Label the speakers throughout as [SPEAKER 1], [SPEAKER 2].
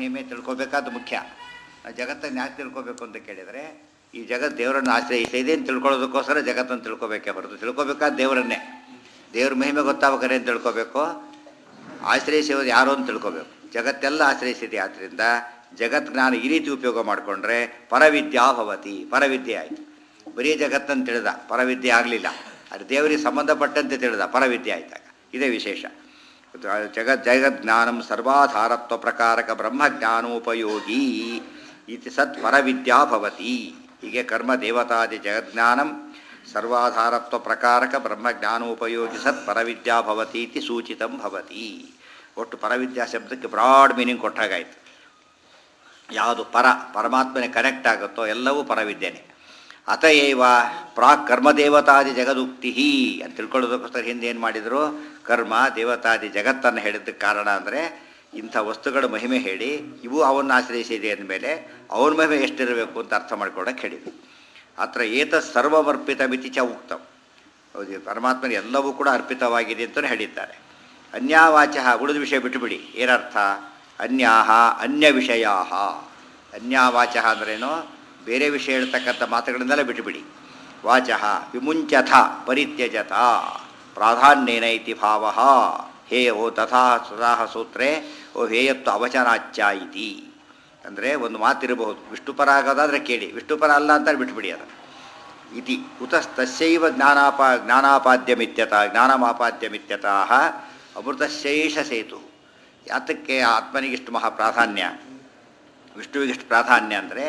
[SPEAKER 1] ಮಹಿಮೆ ತಿಳ್ಕೊಬೇಕಾದ್ದು ಮುಖ್ಯ ನಾವು ಜಗತ್ತನ್ನು ಯಾಕೆ ತಿಳ್ಕೊಬೇಕು ಅಂತ ಕೇಳಿದರೆ ಈ ಜಗತ್ತು ದೇವರನ್ನು ಆಶ್ರಯಿಸ್ತಾ ಇದೆ ಅಂತ ತಿಳ್ಕೊಳ್ಳೋದಕ್ಕೋಸ್ಕರ ಜಗತ್ತನ್ನು ತಿಳ್ಕೊಬೇಕೇ ಹೊರತು ತಿಳ್ಕೊಬೇಕಾದ ದೇವರನ್ನೇ ದೇವ್ರ ಮಹಿಮೆ ಗೊತ್ತಾಗ್ಬೇಕಾರೆ ಏನು ತಿಳ್ಕೊಬೇಕು ಆಶ್ರಯಿಸೋದು ಯಾರು ಅಂತ ತಿಳ್ಕೊಬೇಕು ಜಗತ್ತೆಲ್ಲ ಆಶ್ರಯಿಸಿದೆ ಆದ್ದರಿಂದ ಜಗತ್ ಜ್ಞಾನ ಈ ರೀತಿ ಉಪಯೋಗ ಮಾಡಿಕೊಂಡ್ರೆ ಪರವಿದ್ಯಾ ಭವತಿ ಪರವಿದ್ಯೆ ಆಯಿತು ಬರೀ ಜಗತ್ತನ್ನು ತಿಳಿದ ಪರವಿದ್ಯೆ ಆಗಲಿಲ್ಲ ಅದು ದೇವರಿಗೆ ಸಂಬಂಧಪಟ್ಟಂತೆ ತಿಳಿದ ಪರವಿದ್ಯೆ ಆಯ್ತಾಗ ಇದೇ ವಿಶೇಷ ಜಗತ್ ಜಗಜ್ಞಾನಂ ಸರ್ವಾಧಾರತ್ವ ಪ್ರಕಾರಕ ಬ್ರಹ್ಮಜ್ಞಾನೋಪಯೋಗಿ ಇತಿ ಸತ್ ಪರವಿದ್ಯಾ ಭವತಿ ಹೀಗೆ ಕರ್ಮ ದೇವತಾದಿ ಜಗಜ್ಞಾನಂ ಸರ್ವಾಧಾರತ್ವ ಪ್ರಕಾರಕ ಬ್ರಹ್ಮಜ್ಞಾನೋಪಯೋಗಿ ಸತ್ ಪರವಿದ್ಯಾ ಭವತಿ ಇತಿ ಸೂಚಿತಂ ಭವತಿ ಒಟ್ಟು ಪರವಿದ್ಯಾ ಶಬ್ದಕ್ಕೆ ಬ್ರಾಡ್ ಮೀನಿಂಗ್ ಕೊಟ್ಟಾಗಾಯ್ತು ಯಾವುದು ಪರ ಪರಮಾತ್ಮನೆ ಕನೆಕ್ಟ್ ಆಗುತ್ತೋ ಎಲ್ಲವೂ ಪರವಿದ್ಯೆನೆ ಅತಏವ ಪ್ರಾಕ್ ಕರ್ಮದೇವತಾದಿ ಜಗದುಕ್ತಿ ಅಂತ ತಿಳ್ಕೊಳ್ಳೋದಕ್ಕೋಸ್ಕರ ಹಿಂದೆ ಏನು ಮಾಡಿದರು ಕರ್ಮ ದೇವತಾದಿ ಜಗತ್ತನ್ನು ಹೇಳಿದ್ದಕ್ಕೆ ಕಾರಣ ಅಂದರೆ ಇಂಥ ವಸ್ತುಗಳ ಮಹಿಮೆ ಹೇಳಿ ಇವು ಅವನ್ನು ಆಶ್ರಯಿಸಿದೆ ಅಂದಮೇಲೆ ಅವನ ಮಹಿಮೆ ಎಷ್ಟಿರಬೇಕು ಅಂತ ಅರ್ಥ ಮಾಡ್ಕೊಳಕ್ಕೆ ಹೇಳಿದರು ಅತ್ರ ಏತ ಸರ್ವಮರ್ಪಿತ ಮಿತಿ ಚ ಉಕ್ತಂ ಹೌದು ಪರಮಾತ್ಮನ ಎಲ್ಲವೂ ಕೂಡ ಅರ್ಪಿತವಾಗಿದೆ ಅಂತಲೂ ಹೇಳಿದ್ದಾರೆ ಅನ್ಯಾವಾಚ ಉಳಿದ ವಿಷಯ ಬಿಟ್ಟುಬಿಡಿ ಏನರ್ಥ ಅನ್ಯಾಹ ಅನ್ಯ ವಿಷಯಾ ಅನ್ಯಾವಾಚ ಅಂದ್ರೇನು ಬೇರೆ ವಿಷಯ ಹೇಳ್ತಕ್ಕಂಥ ಮಾತುಗಳನ್ನೆಲ್ಲ ಬಿಟ್ಟುಬಿಡಿ ವಾಚ ವಿಮುಂಚಥ ಪರಿತ್ಯಜತ ಪ್ರಾಧಾನ್ಯೇನ ಇತಿ ಭಾವ ಹೇ ಓ ತಥಾ ಸುಧಾಹ ಸೂತ್ರೇ ಓ ಹೇಯತ್ವ ಅವಚನಾಚ್ಯ ಇತಿ ಅಂದರೆ ಒಂದು ಮಾತಿರಬಹುದು ವಿಷ್ಣುಪರ ಆಗೋದಾದರೆ ಕೇಳಿ ವಿಷ್ಣುಪರ ಅಲ್ಲ ಅಂತ ಬಿಟ್ಬಿಡಿ ಅದು ಇತಿ ಕುತಸ್ತಸ್ಯೈವ ಜ್ಞಾನಾಪ ಜ್ಞಾನಾಪಾದ್ಯಮಿತ್ಯತ ಜ್ಞಾನಮಾಪಾದ್ಯಮಿತ್ಯತಃ ಅಮೃತಶೇಷ ಸೇತು ಯಾತಕ್ಕೆ ಆತ್ಮನಿಗಿಷ್ಟು ಮಹಾ ಪ್ರಾಧಾನ್ಯ ವಿಷ್ಣುವಿಗಿಷ್ಟು ಪ್ರಾಧಾನ್ಯ ಅಂದರೆ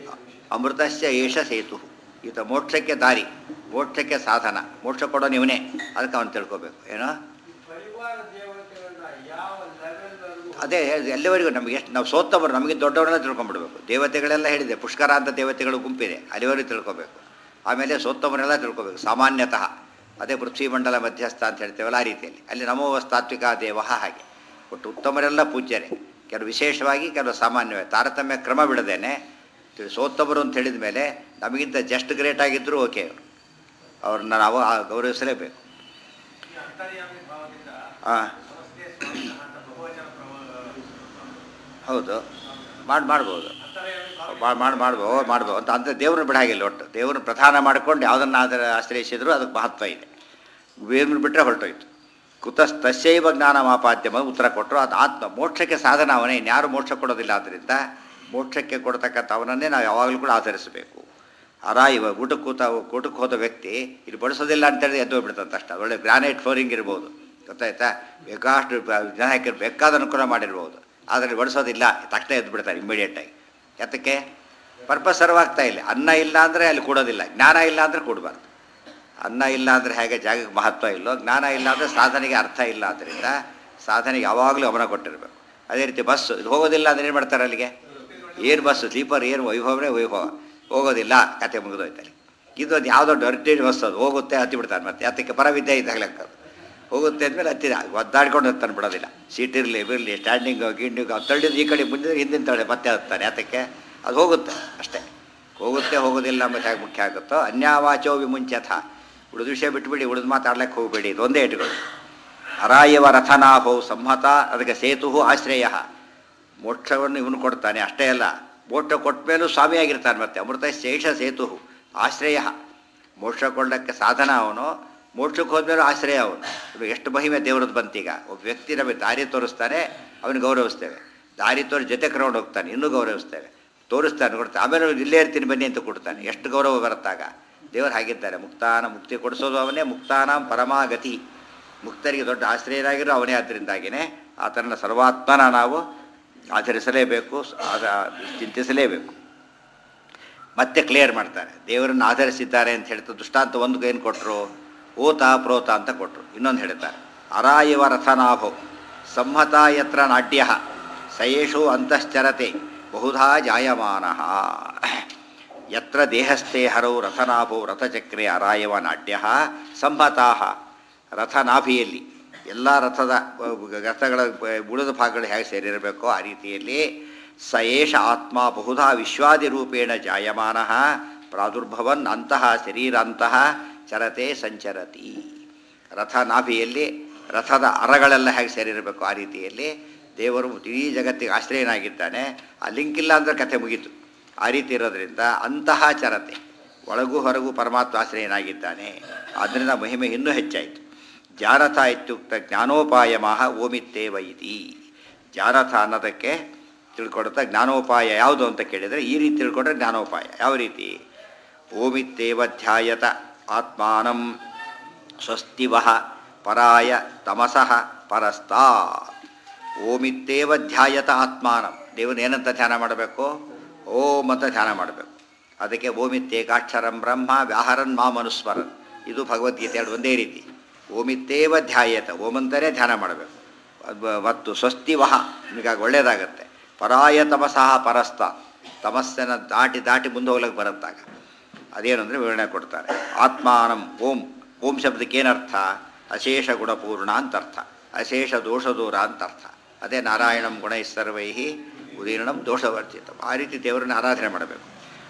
[SPEAKER 1] ಅಮೃತಸ್ಯ ಏಷ ಸೇತು ಈತ ಮೋಕ್ಷಕ್ಕೆ ದಾರಿ ಮೋಕ್ಷಕ್ಕೆ ಸಾಧನ ಮೋಕ್ಷ ಕೊಡೋ ನೀವನೇ ಅದಕ್ಕೆ ಅವನು ತಿಳ್ಕೊಬೇಕು ಏನೋ
[SPEAKER 2] ಪರಿವಾರ ದೇವತೆಗಳನ್ನ ಯಾವ ಲೆವೆಲ್ವರೆಗೂ
[SPEAKER 1] ಅದೇ ಎಲ್ಲಿವರೆಗೂ ನಮಗೆ ಎಷ್ಟು ನಾವು ಸೋತ್ತವರು ನಮಗೆ ದೊಡ್ಡವರೆಲ್ಲ ತಿಳ್ಕೊಂಡ್ಬಿಡ್ಬೇಕು ದೇವತೆಗಳೆಲ್ಲ ಹೇಳಿದೆ ಪುಷ್ಕರ ಅಂತ ದೇವತೆಗಳು ಗುಂಪಿದೆ ಅಲ್ಲಿವರೆಗೂ ತಿಳ್ಕೊಬೇಕು ಆಮೇಲೆ ಸೋತ್ತವರೆಲ್ಲ ತಿಳ್ಕೊಬೇಕು ಸಾಮಾನ್ಯತಃ ಅದೇ ಪೃಥ್ವಿಮಂಡಲ ಮಧ್ಯಸ್ಥ ಅಂತ ಹೇಳ್ತೇವಲ್ಲ ಆ ರೀತಿಯಲ್ಲಿ ಅಲ್ಲಿ ನಮೋವಸ್ತಾತ್ವಿಕ ದೇವ ಹಾಗೆ ಒಟ್ಟು ಉತ್ತಮರೆಲ್ಲ ಪೂಜ್ಯರೇ ಕೆಲವು ವಿಶೇಷವಾಗಿ ಕೆಲವು ಸಾಮಾನ್ಯವಾಗಿ ತಾರತಮ್ಯ ಕ್ರಮ ಬಿಡದೇನೆ ತಿಳಿ- ಸೋತ್ತಮರು ಅಂತ ಹೇಳಿದ ಮೇಲೆ ನಮಗಿಂತ ಜಸ್ಟ್ ಗ್ರೇಟ್ ಆಗಿದ್ದರೂ ಓಕೆ ಅವರು ಅವ್ರನ್ನ ನಾವು ಆ ಗೌರವಿಸಲೇಬೇಕು
[SPEAKER 2] ಈ ಅಂತರ್ಯಾಮಿ ಭಾವದಿಂದ
[SPEAKER 1] ಹಾಂ
[SPEAKER 2] ನಮಸ್ತೆ ಸ್ವಾಮಿನಃ ಅಂತ ಬಹುವಚನ ಪ್ರವ-
[SPEAKER 1] ಹೌದು ಮಾಡಿ ಮಾಡ್ಬೋದು
[SPEAKER 2] ಅಂತರ್ಯಾಮಿ ಭಾವ
[SPEAKER 1] ಮಾಡಿ ಮಾಡಿ ಮಾಡ್ಬೋದು ಮಾಡ್ಬೋದು ಅಂತ ಅಂತ ದೇವ್ರನ್ನ ಬಿಡಾಗಿಲ್ಲ ಒಟ್ಟು ದೇವ್ರನ್ನ ಪ್ರಧಾನ ಮಾಡಿಕೊಂಡು ಯಾವುದನ್ನು ಅದರ ಆಶ್ರಯಿಸಿದ್ರು ಅದಕ್ಕೆ ಮಹತ್ವ ಇದೆ ದೇವ್ರನ್ನ ಬಿಟ್ಟರೆ ಹೊರಟೋಯ್ತು ಕುತಸ್ ತಸ್ಯೈವ ಜ್ಞಾನ ಮಾಪಾದ್ಯಮ ಉತ್ತರ ಕೊಟ್ಟರು ಅದು ಆತ್ಮ ಮೋಕ್ಷಕ್ಕೆ ಸಾಧನ ಅವನೇ ಇನ್ಯಾರು ಮೋಕ್ಷ ಕೊಡೋದಿಲ್ಲ ಆದ್ದರಿಂದ ಮೋಕ್ಷಕ್ಕೆ ಕೊಡ್ತಕ್ಕಂಥ ಅವನನ್ನೇ ನಾವು ಯಾವಾಗಲೂ ಕೂಡ ಆಧರಿಸಬೇಕು ಅರ ಇವ ಊಟಕ್ಕೆ ಕೂತ ಊಟಕ್ಕೆ ಹೋದ ವ್ಯಕ್ತಿ ಇಲ್ಲಿ ಬಡಿಸೋದಿಲ್ಲ ಅಂತೇಳಿ ಎದ್ದು ಹೋಗ್ಬಿಡ್ತಂತ ಅಷ್ಟೇ ಒಳ್ಳೆ ಗ್ರಾನೈಟ್ ಫ್ಲೋರಿಂಗ್ ಇರ್ಬೋದು ಗೊತ್ತಾಯ್ತಾ ಬೇಕಾಷ್ಟು ಬ- ಜನ ಹಾಕಿರ್ ಬೇಕಾದ ಅನುಕೂಲ ಮಾಡಿರ್ಬೋದು ಆದರೆ ಬಡಿಸೋದಿಲ್ಲ ತಕ್ಷಣ ಎದ್ದು ಬಿಡ್ತಾರೆ ಇಮಿಡಿಯೇಟಾಗಿ ಯಾತಕ್ಕೆ ಪರ್ಪಸ್ ಸರ್ವಾಗ್ತಾ ಇಲ್ಲ ಅನ್ನ ಇಲ್ಲ ಅಂದರೆ ಅಲ್ಲಿ ಕೊಡೋದಿಲ್ಲ ಜ್ಞಾನ ಇಲ್ಲ ಅಂದರೆ ಕೊಡಬಾರ್ದು ಅನ್ನ ಇಲ್ಲ ಅಂದರೆ ಹೇಗೆ ಜಾಗಕ್ಕೆ ಮಹತ್ವ ಇಲ್ಲೋ ಜ್ಞಾನ ಇಲ್ಲ ಅಂದರೆ ಸಾಧನೆಗೆ ಅರ್ಥ ಇಲ್ಲ ಆದ್ದರಿಂದ ಸಾಧನೆಗೆ ಯಾವಾಗಲೂ ಗಮನ ಕೊಟ್ಟಿರಬೇಕು ಅದೇ ರೀತಿ ಬಸ್ಸು ಇದು ಹೋಗೋದಿಲ್ಲ ಅಂದರೆ ಏನು ಮಾಡ್ತಾರೆ ಅಲ್ಲಿಗೆ ಏನು ಬಸ್ಸು ಸ್ಲೀಪರ್ ಏನು ವೈಭವನೇ ವೈಭವ ಹೋಗೋದಿಲ್ಲ ಕತೆ ಮುಗಿದೋಯ್ತಲ್ಲಿ ಇದು ಅದು ಯಾವುದೋ ಡರ್ಟಿ ಬಸ್ ಅದು ಹೋಗುತ್ತೆ ಹತ್ತಿ ಬಿಡ್ತಾನೆ ಮತ್ತೆ ಅದಕ್ಕೆ ಪರವಿದ್ಯೆ ಇದ್ದಾಗಲಕ್ಕ ಹೋಗುತ್ತೆ ಅಂದಮೇಲೆ ಹತ್ತಿರ ಒದ್ದಾಡ್ಕೊಂಡು ಹತ್ತಾನೆ ಬಿಡೋದಿಲ್ಲ ಸೀಟ್ ಇರಲಿ ಬಿರಲಿ ಸ್ಟ್ಯಾಂಡಿಂಗ್ ಗಿಂಡಿಂಗ್ ತಳ್ಳಿದ್ದು ಈ ಕಡೆ ಮುಂದೆ ಹಿಂದಿನ ತಳ್ಳಿ ಮತ್ತೆ ಹತ್ತಾನೆ ಅದಕ್ಕೆ ಅದು ಹೋಗುತ್ತೆ ಅಷ್ಟೇ ಹೋಗುತ್ತೆ ಹೋಗೋದಿಲ್ಲ ಮತ್ತು ಹೇಗೆ ಮುಖ್ಯ ಆಗುತ್ತೋ ಅನ್ಯಾವಾಚೋ ವಿಮುಂಚಥ ಉಳಿದ ವಿಷಯ ಬಿಟ್ಬಿಡಿ ಉಳಿದು ಮಾತಾಡ್ಲಿಕ್ಕೆ ಹೋಗಬೇಡಿ ಇದೊಂದೇ ಇಟ್ಕೊಳ್ಳಿ ಅರಾಯವ ರಥನಾಭೌ ಸಂಹತ ಅದಕ್ಕೆ ಸೇತು ಆಶ್ರಯ ಮೋಕ್ಷವನ್ನು ಇವನು ಕೊಡ್ತಾನೆ ಅಷ್ಟೇ ಅಲ್ಲ ಮೋಕ್ಷ ಕೊಟ್ಟ ಮೇಲೂ ಸ್ವಾಮಿಯಾಗಿರ್ತಾನೆ ಮತ್ತೆ ಅಮೃತ ಶೇಷ ಸೇತು ಆಶ್ರಯ ಮೋಕ್ಷ ಕೊಳ್ಳಕ್ಕೆ ಸಾಧನ ಅವನು ಮೋಕ್ಷಕ್ಕೆ ಹೋದ್ಮೇಲೂ ಆಶ್ರಯ ಅವನು ಇದು ಎಷ್ಟು ಮಹಿಮೆ ದೇವ್ರದ್ದು ಬಂತೀಗ ಒಬ್ಬ ವ್ಯಕ್ತಿ ನಮಗೆ ದಾರಿ ತೋರಿಸ್ತಾನೆ ಅವನು ಗೌರವಿಸ್ತೇವೆ ದಾರಿ ತೋರಿ ಜೊತೆ ಕರ್ಕೊಂಡು ಹೋಗ್ತಾನೆ ಇನ್ನೂ ಗೌರವಿಸ್ತೇವೆ ತೋರಿಸ್ತಾನೆ ಕೊಡ್ತಾನೆ ಆಮೇಲೆ ಅವ್ನು ಇಲ್ಲೇ ಇರ್ತೀನಿ ಬನ್ನಿ ಅಂತ ಕೊಡ್ತಾನೆ ಎಷ್ಟು ಗೌರವ ಬರುತ್ತಾಗ ದೇವರು ಹಾಗಿದ್ದಾರೆ ಮುಕ್ತಾನ ಮುಕ್ತಿ ಕೊಡಿಸೋದು ಅವನೇ ಮುಕ್ತಾನಾಂ ಪರಮಾಗತಿ ಮುಕ್ತರಿಗೆ ದೊಡ್ಡ ಆಶ್ರಯರಾಗಿರೋ ಅವನೇ ಆದ್ದರಿಂದಾಗಿಯೇ ಆತನ ಸರ್ವಾತ್ಮನ ನಾವು ಆಚರಿಸಲೇಬೇಕು ಆದ ಚಿಂತಿಸಲೇಬೇಕು ಮತ್ತೆ ಕ್ಲಿಯರ್ ಮಾಡ್ತಾರೆ ದೇವರನ್ನು ಆಧರಿಸಿದ್ದಾರೆ ಅಂತ ಹೇಳ್ತಾ ದೃಷ್ಟಾಂತ ಒಂದು ಏನು ಕೊಟ್ಟರು ಓತ ಪ್ರೋತ ಅಂತ ಕೊಟ್ಟರು ಇನ್ನೊಂದು ಹೇಳ್ತಾರೆ ಅರಾಯವ ರಥನಾಭೋ ಸಂಹತ ಯತ್ರ ನಾಟ್ಯ ಸಯೇಷು ಅಂತಶ್ಚರತೆ ಬಹುಧಾ ಜಾಯಮಾನ ಯತ್ರ ದೇಹಸ್ಥೆ ಹರೌ ರಥನಾಭೋ ರಥಚಕ್ರೆ ಅರಾಯವ ನಾಟ್ಯ ಸಂಹತಾ ರಥನಾಭಿಯಲ್ಲಿ ಎಲ್ಲ ರಥದ ಅಹ್, ರಥಗಳ ಅಹ್, ಉಳಿದ ಭಾಗಗಳು ಹೇಗೆ ಸೇರಿರಬೇಕೋ ಆ ರೀತಿಯಲ್ಲಿ ಸ ಏಷ ಆತ್ಮ ಬಹುಧಾ ವಿಶ್ವಾದಿ ರೂಪೇಣ ಜಾಯಮಾನ ಪ್ರಾದುರ್ಭವನ್ ಅಂತಹ ಶರೀರಾಂತಹ ಚರತೆ ಸಂಚರತಿ ರಥ ನಾಭಿಯಲ್ಲಿ ರಥದ ಅರಗಳೆಲ್ಲ ಹೇಗೆ ಸೇರಿರಬೇಕು ಆ ರೀತಿಯಲ್ಲಿ ದೇವರು ಇಡೀ ಜಗತ್ತಿಗೆ ಆಶ್ರಯನಾಗಿದ್ದಾನೆ ಆ ಲಿಂಕ್ ಇಲ್ಲ ಅಂದರೆ ಕಥೆ ಮುಗೀತು ಆ ರೀತಿ ಇರೋದ್ರಿಂದ ಅಂತಹ ಚರತೆ ಒಳಗೂ ಹೊರಗೂ ಪರಮಾತ್ಮ ಆಶ್ರಯನಾಗಿದ್ದಾನೆ ಆದ್ದರಿಂದ ಮಹಿಮೆ ಇನ್ನೂ ಹೆಚ್ಚಾಯಿತು ಜಾರಥ ಇತ್ಯುಕ್ತ ಜ್ಞಾನೋಪಾಯ ಮಹ ಓಮಿತ್ತೇವ ಇತಿ ಜಾರಥ ಅನ್ನೋದಕ್ಕೆ ತಿಳ್ಕೊಡುತ್ತಾ ಜ್ಞಾನೋಪಾಯ ಯಾವುದು ಅಂತ ಕೇಳಿದರೆ ಈ ರೀತಿ ತಿಳ್ಕೊಂಡ್ರೆ ಜ್ಞಾನೋಪಾಯ ಯಾವ ರೀತಿ ಓಮಿತ್ತೇವ ಧ್ಯಾಯತ ಆತ್ಮಾನಂ ಸ್ವಸ್ತಿವಃ ಪರಾಯ ತಮಸಃ ಪರಸ್ತಾ ಓಮಿತ್ತೇವ ಧ್ಯಾಯತ ಆತ್ಮಾನಂ ದೇವನ ಏನಂತ ಧ್ಯಾನ ಮಾಡಬೇಕು ಓಂ ಅಂತ ಧ್ಯಾನ ಮಾಡಬೇಕು ಅದಕ್ಕೆ ಓಮಿತ್ತೇಕಾಕ್ಷರಂ ಬ್ರಹ್ಮ ವ್ಯಾಹರನ್ ಮಾಮನುಸ್ಮರನ್ ಇದು ಭಗವದ್ಗೀತೆ ಎರಡು ಒಂದೇ ರೀತಿ ಓಮಿತ್ತೇವ ಧ್ಯಾಯತ ಓಮಂತನೇ ಧ್ಯಾನ ಮಾಡಬೇಕು ಅದ್- ಮತ್ತು ಸ್ವಸ್ತಿವಹ ನಿಮಗಾಗಿ ಒಳ್ಳೆಯದಾಗತ್ತೆ ಪರಾಯ ತಮಸಃ ಪರಸ್ತ ತಮಸ್ಸನ್ನು ದಾಟಿ ದಾಟಿ ಮುಂದೆ ಹೋಗ್ಲಿಕ್ಕೆ ಬರುತ್ತಾಗ ಅದೇನು ಅಂದರೆ ವಿವರಣೆ ಕೊಡ್ತಾರೆ ಆತ್ಮಾನಂ ಓಂ ಓಂ ಶಬ್ದಕ್ಕೆ ಏನರ್ಥ ಅಶೇಷ ಗುಣಪೂರ್ಣ ಅಂತ ಅರ್ಥ ಅಶೇಷ ದೋಷದೂರ ಅಂತ ಅರ್ಥ ಅದೇ ನಾರಾಯಣಂ ಗುಣೈ ಸರ್ವೈ ಉದೀರ್ಣಂ ದೋಷವರ್ಜಿತ ಆ ರೀತಿ ದೇವರನ್ನ ಆರಾಧನೆ ಮಾಡಬೇಕು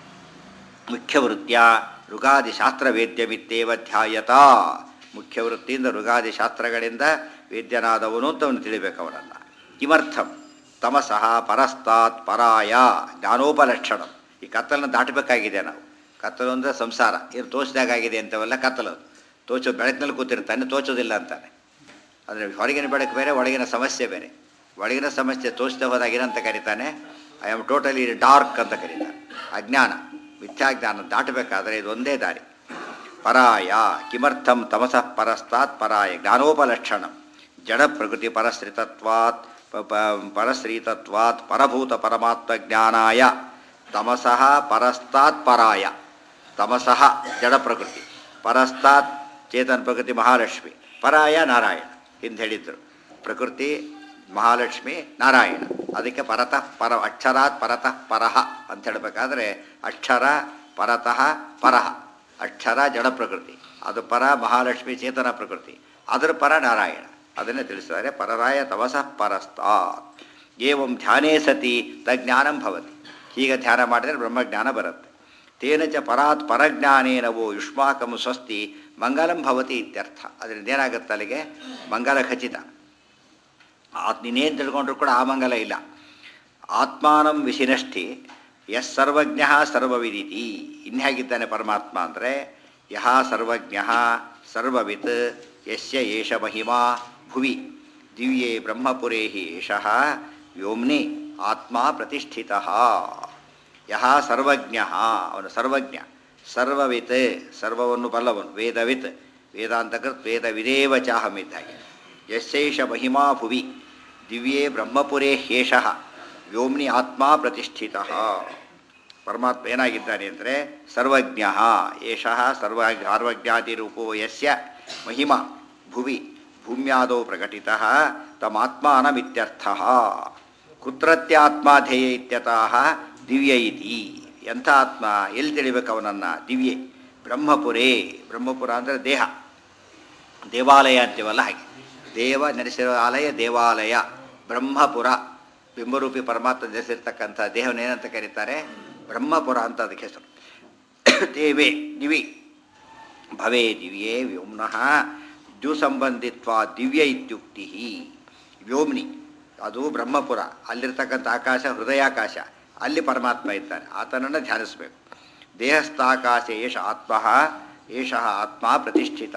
[SPEAKER 1] ಮುಖ್ಯವೃತ್ತಿಯ ಋಗಾದಿ ಶಾಸ್ತ್ರವೇದ್ಯಮಿತ್ತೇವ ಧ್ಯಾಯತ ಮುಖ್ಯವೃತ್ತಿಯಿಂದ ಋಗಾದಿ ಶಾಸ್ತ್ರಗಳಿಂದ ವೇದ್ಯನಾದವನು ಅಂತ ಅವನು ತಿಳಿಬೇಕು ಅವನನ್ನು ಕಿಮರ್ಥಂ ತಮಸಃ ಪರಸ್ತಾತ್ ಪರಾಯ ಜ್ಞಾನೋಪಲಕ್ಷಣಂ ಈ ಕತ್ತಲನ್ನು ದಾಟಬೇಕಾಗಿದೆ ನಾವು ಕತ್ತಲು ಅಂದರೆ ಸಂಸಾರ ಇದು ತೋಚಿದಾಗಿದೆ ಅಂತವೆಲ್ಲ ಕತ್ತಲು ತೋಚೋದು ಬೆಳಕಿನಲ್ಲಿ ಕೂತಿರ್ತಾನೆ ತೋಚೋದಿಲ್ಲ ಅಂತಾನೆ ಅಂದರೆ ಹೊರಗಿನ ಬೆಳಕು ಬೇರೆ ಒಳಗಿನ ಸಮಸ್ಯೆ ಬೇರೆ ಒಳಗಿನ ಸಮಸ್ಯೆ ತೋಚಿದ ಹೋದಾಗ ಏನಂತ ಕರೀತಾನೆ ಐ ಆಮ್ ಟೋಟಲಿ ಡಾರ್ಕ್ ಅಂತ ಕರೀತಾನೆ ಅಜ್ಞಾನ ಮಿಥ್ಯಾಜ್ಞಾನ ದಾಟಬೇಕಾದರೆ ಇದೊಂದೇ ದಾರಿ ಪರಾಯ ಕಿಮರ್ಥಂ ತಮಸಃ ಪರಸ್ತಾತ್ ಪರಾಯ ಜ್ಞಾನೋಪಲಕ್ಷಣಂ ಜಡ ಪ್ರಕೃತಿ ಪರಶ್ರಿತತ್ವಾತ್ ಪ- ಪ- ಪರಶ್ರೀತತ್ವಾತ್ ಪರಭೂತ ಪರಮಾತ್ಮ ಜ್ಞಾನಾಯ ತಮಸಃ ಪರಸ್ತಾತ್ ಪರಾಯ ತಮಸಃ ಜಡ ಪ್ರಕೃತಿ ಪರಸ್ತಾತ್ ಚೇತನ ಪ್ರಕೃತಿ ಮಹಾಲಕ್ಷ್ಮಿ ಪರಾಯ ನಾರಾಯಣ ಹಿಂದೆ ಹೇಳಿದ್ರು ಪ್ರಕೃತಿ ಮಹಾಲಕ್ಷ್ಮಿ ನಾರಾಯಣ ಅದಕ್ಕೆ ಪರತಃ ಪರ ಅಕ್ಷರಾತ್ ಪರತಃ ಪರಹ ಅಂತ ಹೇಳಬೇಕಾದ್ರೆ ಅಕ್ಷರ ಪರತಃ ಪರಹ ಅಕ್ಷರ ಜಡ ಪ್ರಕೃತಿ ಅದು ಪರ ಮಹಾಲಕ್ಷ್ಮಿ ಚೇತನ ಪ್ರಕೃತಿ ಅದರ ಪರ ನಾರಾಯಣ ಅದನ್ನೇ ತಿಳಿಸಿದ್ದಾರೆ ಪರರಾಯ ತಮಸಃ ಪರಸ್ತಾತ್ ಏವಂ ಧ್ಯಾನೇ ಸತಿ ತಜ್ಞಾನಂ ಭವತಿ ಹೀಗೆ ಧ್ಯಾನ ಮಾಡಿದರೆ ಬ್ರಹ್ಮಜ್ಞಾನ ಬರುತ್ತೆ ತೇನ ಚ ಪರಾತ್ ಪರಜ್ಞಾನೇನವೋ ಯುಷ್ಮಾಕಂ ಸ್ವಸ್ತಿ ಮಂಗಲಂ ಭವತಿ ಇತ್ಯರ್ಥ ಅದರಿಂದ ಏನಾಗುತ್ತೆ ಅಲ್ಲಿಗೆ ಮಂಗಲ ಖಚಿತ ಆತ್ ನೀನೇನು ತಿಳ್ಕೊಂಡ್ರು ಕೂಡ ಆ ಮಂಗಲ ಇಲ್ಲ ಆತ್ಮಾನಂ ವಿಶಿನಷ್ಟಿ ಯಸ್ ಸರ್ವಜ್ಞ ಸರ್ವವಿದಿತಿ ಇನ್ಹ್ಯಾಗಿದ್ದಾನೆ ಪರಮಾತ್ಮ ಅಂದರೆ ಯಹ ಸರ್ವಜ್ಞ ಸರ್ವವಿತ್ ಯಸ್ಯ ಏಷ ಮಹಿಮಾ ಭುವಿ ದಿವ್ಯೇ ಬ್ರಹ್ಮಪುರೇ ಹಿ ಏಷಃ ವ್ಯೋಮ್ನಿ ಆತ್ಮ ಪ್ರತಿಷ್ಠಿತ ಯಹ ಸರ್ವಜ್ಞ ಅವನು ಸರ್ವಜ್ಞ ಸರ್ವವಿತ್ ಸರ್ವವನ್ನು ಬಲ್ಲವನು ವೇದವಿತ್ ವೇದಾಂತಕೃತ್ ವೇದವಿದೇವ ಚಾಹಮಿದ್ದಾಗೆ ಯಶೈಷ ಮಹಿಮಾ ಭುವಿ ದಿವ್ಯೇ ಬ್ರಹ್ಮಪುರೇ ಹೇಷಃ ವ್ಯೋಮ್ನಿ ಆತ್ಮ ಪ್ರತಿಷ್ಠಿತ ಪರಮಾತ್ಮ ಏನಾಗಿದ್ದಾನೆ ಅಂದರೆ ಸರ್ವಜ್ಞ ಏಷಃ ಸರ್ವ ಸರ್ವಜ್ಞಾತಿರೂಪೋ ಯಸ್ಯ ಮಹಿಮಾ ಭುವಿ ಭೂಮ್ಯಾದೌ ಪ್ರಕಟಿತ ತಮಾತ್ಮಾನಮಿತ್ಯರ್ಥ ಕುತ್ರತ್ಯಾತ್ಮ ಧ್ಯೇಯ ಇತ್ಯತಃ ದಿವ್ಯ ಇತಿ ಎಂಥ ಆತ್ಮ ಎಲ್ಲಿ ತಿಳಿಬೇಕು ಅವನನ್ನು ದಿವ್ಯೆ ಬ್ರಹ್ಮಪುರೇ ಬ್ರಹ್ಮಪುರ ಅಂದರೆ ದೇಹ ದೇವಾಲಯ ಅಂತೀವಲ್ಲ ಹಾಗೆ ದೇವ ನೆಲೆಸಿರುವ ಆಲಯ ದೇವಾಲಯ ಬ್ರಹ್ಮಪುರ ಬಿಂಬರೂಪಿ ಪರಮಾತ್ಮ ನೆಲೆಸಿರ್ತಕ್ಕಂಥ ದೇಹವನ್ನು ಏನಂತ ಕರೀತಾರೆ ಬ್ರಹ್ಮಪುರ ಅಂತ ಅದಕ್ಕೆ ಹೆಸರು ದೇವೇ ದಿವಿ ಭವೇ ದಿವ್ಯೇ ವ್ಯೋಮ್ನಃ ದ್ಯುಸಂಬಂಧಿತ್ವ ದಿವ್ಯ ಇತ್ಯುಕ್ತಿ ವ್ಯೋಮ್ನಿ ಅದು ಬ್ರಹ್ಮಪುರ ಅಲ್ಲಿರ್ತಕ್ಕಂಥ ಆಕಾಶ ಹೃದಯಾಕಾಶ ಅಲ್ಲಿ ಪರಮಾತ್ಮ ಇದ್ದಾನೆ ಆತನನ್ನು ಧ್ಯಾನಿಸಬೇಕು ದೇಹಸ್ಥಾಕಾಶ ಏಷ ಆತ್ಮ ಏಷ ಆತ್ಮ ಪ್ರತಿಷ್ಠಿತ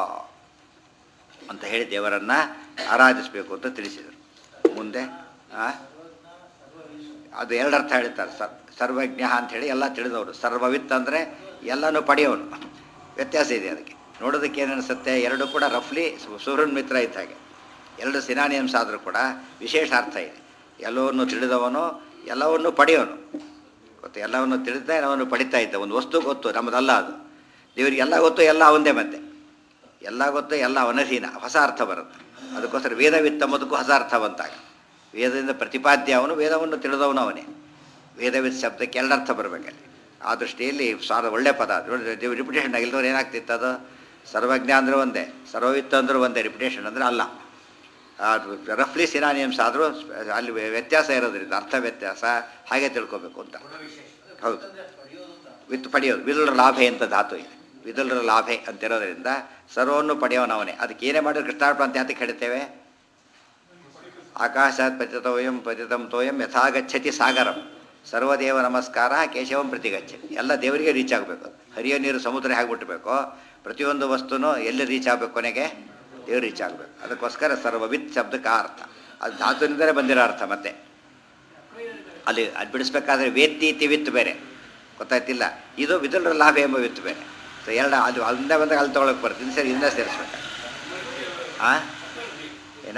[SPEAKER 1] ಅಂತ ಹೇಳಿ ದೇವರನ್ನು ಆರಾಧಿಸಬೇಕು ಅಂತ ತಿಳಿಸಿದರು ಮುಂದೆ ಆ? ಅದು ಎರಡರ್ಥ ಹೇಳ್ತಾರೆ ಸರ್ ಸರ್ವಜ್ಞ ಅಂಥೇಳಿ ಎಲ್ಲ ತಿಳಿದವರು ಸರ್ವವಿತ್ ಅಂದರೆ ಎಲ್ಲನೂ ಪಡೆಯೋನು ವ್ಯತ್ಯಾಸ ಇದೆ ಅದಕ್ಕೆ ನೋಡೋದಕ್ಕೆ ಏನು ಅನಿಸುತ್ತೆ ಎರಡು ಕೂಡ ರಫ್ಲಿ ಸೂರ್ಯನ ಮಿತ್ರ ಇದ್ದ ಹಾಗೆ ಎರಡು ಸಿನಾನಿಯಮ್ಸ್ ಆದರೂ ಕೂಡ ವಿಶೇಷ ಅರ್ಥ ಇದೆ ಎಲ್ಲವನ್ನು ತಿಳಿದವನು ಎಲ್ಲವನ್ನು ಪಡೆಯೋನು ಗೊತ್ತು ಎಲ್ಲವನ್ನು ತಿಳಿದ ಎಲ್ಲವನ್ನು ಪಡಿತಾ ಇದ್ದ ಒಂದು ವಸ್ತು ಗೊತ್ತು ನಮ್ಮದಲ್ಲ ಅದು ದೇವರಿಗೆ ಎಲ್ಲ ಗೊತ್ತು ಎಲ್ಲ ಅವಂದೇ ಮತ್ತೆ ಎಲ್ಲ ಗೊತ್ತು ಎಲ್ಲ ಅನಧೀನ ಹೊಸ ಅರ್ಥ ಬರುತ್ತೆ ಅದಕ್ಕೋಸ್ಕರ ವೇದವಿತ್ತ ಮೊದಲು ಹೊಸ ಅರ್ಥ ಬಂತಾಗ ವೇದದಿಂದ ಪ್ರತಿಪಾದ್ಯ ಅವನು ವೇದವನ್ನು ತಿಳಿದವನು ಅವನೇ ವೇದವಿತ್ ಶಬ್ದಕ್ಕೆ ಎರಡರ್ಥ ಬರಬೇಕಲ್ಲಿ ಆ ದೃಷ್ಟಿಯಲ್ಲಿ ಸಾರ ಒಳ್ಳೆ ಪದ ಅದು ರಿಪಿಟೇಷನ್ ಆಗಿಲ್ದವ್ರು ಏನಾಗ್ತಿತ್ತು ಅದು ಸರ್ವಜ್ಞ ಅಂದರೆ ಒಂದೇ ಸರ್ವವಿತ್ತ ಅಂದ್ರೆ ಒಂದೇ ರಿಪಿಟೇಷನ್ ಅಂದರೆ ಅಲ್ಲ ಅದು ರಫ್ಲಿ ಸಿನಾನಿಯಮ್ಸ್ ಆದರೂ ಅಲ್ಲಿ ವ್ಯತ್ಯಾಸ ಇರೋದ್ರಿಂದ ಅರ್ಥ ವ್ಯತ್ಯಾಸ ಹಾಗೆ ತಿಳ್ಕೊಬೇಕು ಅಂತ ಹೌದು ವಿತ್ ಪಡೆಯೋದು ವಿದುಲರ ಲಾಭೆ ಅಂತ ಧಾತು ಇದೆ ವಿದುಲರ ಲಾಭೆ ಅಂತಿರೋದ್ರಿಂದ ಸರ್ವವನ್ನು ಪಡೆಯೋನವನೇ ಅದಕ್ಕೆ ಏನೇ ಮಾಡಿದ್ರು ಕೃಷ್ಣಾರ್ಪಣ ಅಂತ ಯಾತಕ್ಕೆ ಹೇಳ್ತೇವೆ ಆಕಾಶಾತ್ ಪತಿತೋಯಂ ಪತಿತಂ ತೋಯಂ ಯಥಾ ಗಚ್ಚತಿ ಸಾಗರಂ ಸರ್ವದೇವ ನಮಸ್ಕಾರ ಕೇಶವಂ ಪ್ರತಿಗಚ್ಚತಿ ಎಲ್ಲ ದೇವರಿಗೆ ರೀಚ್ ಆಗಬೇಕು ಹರಿಯ ನೀರು ಸಮುದ್ರ ಹೇಗೆ ಬಿಟ್ಟಬೇಕು ಪ್ರತಿಯೊಂದು ವಸ್ತುನೂ ಎಲ್ಲಿ ರೀಚ್ ಆಗಬೇಕು ಕೊನೆಗೆ ದೇವ್ರು ರೀಚ್ ಆಗಬೇಕು ಅದಕ್ಕೋಸ್ಕರ ಸರ್ವವಿತ್ ಶಬ್ದಕ್ಕೆ ಆ ಅರ್ಥ ಅದು ಧಾತುವಿನಿಂದಲೇ ಬಂದಿರೋ ಅರ್ಥ ಮತ್ತೆ ಅಲ್ಲಿ ಅದು ಬಿಡಿಸ್ಬೇಕಾದ್ರೆ ವೇತ್ತಿ ಇತಿ ವಿತ್ತು ಬೇರೆ ಗೊತ್ತಾಯ್ತಿಲ್ಲ ಇದು ವಿದುರ ಲಾಭ ಎಂಬ ವಿತ್ತು ಬೇರೆ ಸೊ ಎರಡು ಅದು ಅಲ್ಲಿಂದ ಬಂದಾಗ ಅಲ್ಲಿ ತೊಗೊಳಕ್ಕೆ ಬರ್ತೀನಿ ಸರಿ ಇಂದ ಸೇರಿಸ್ಬೇಕು ಆ ಏನ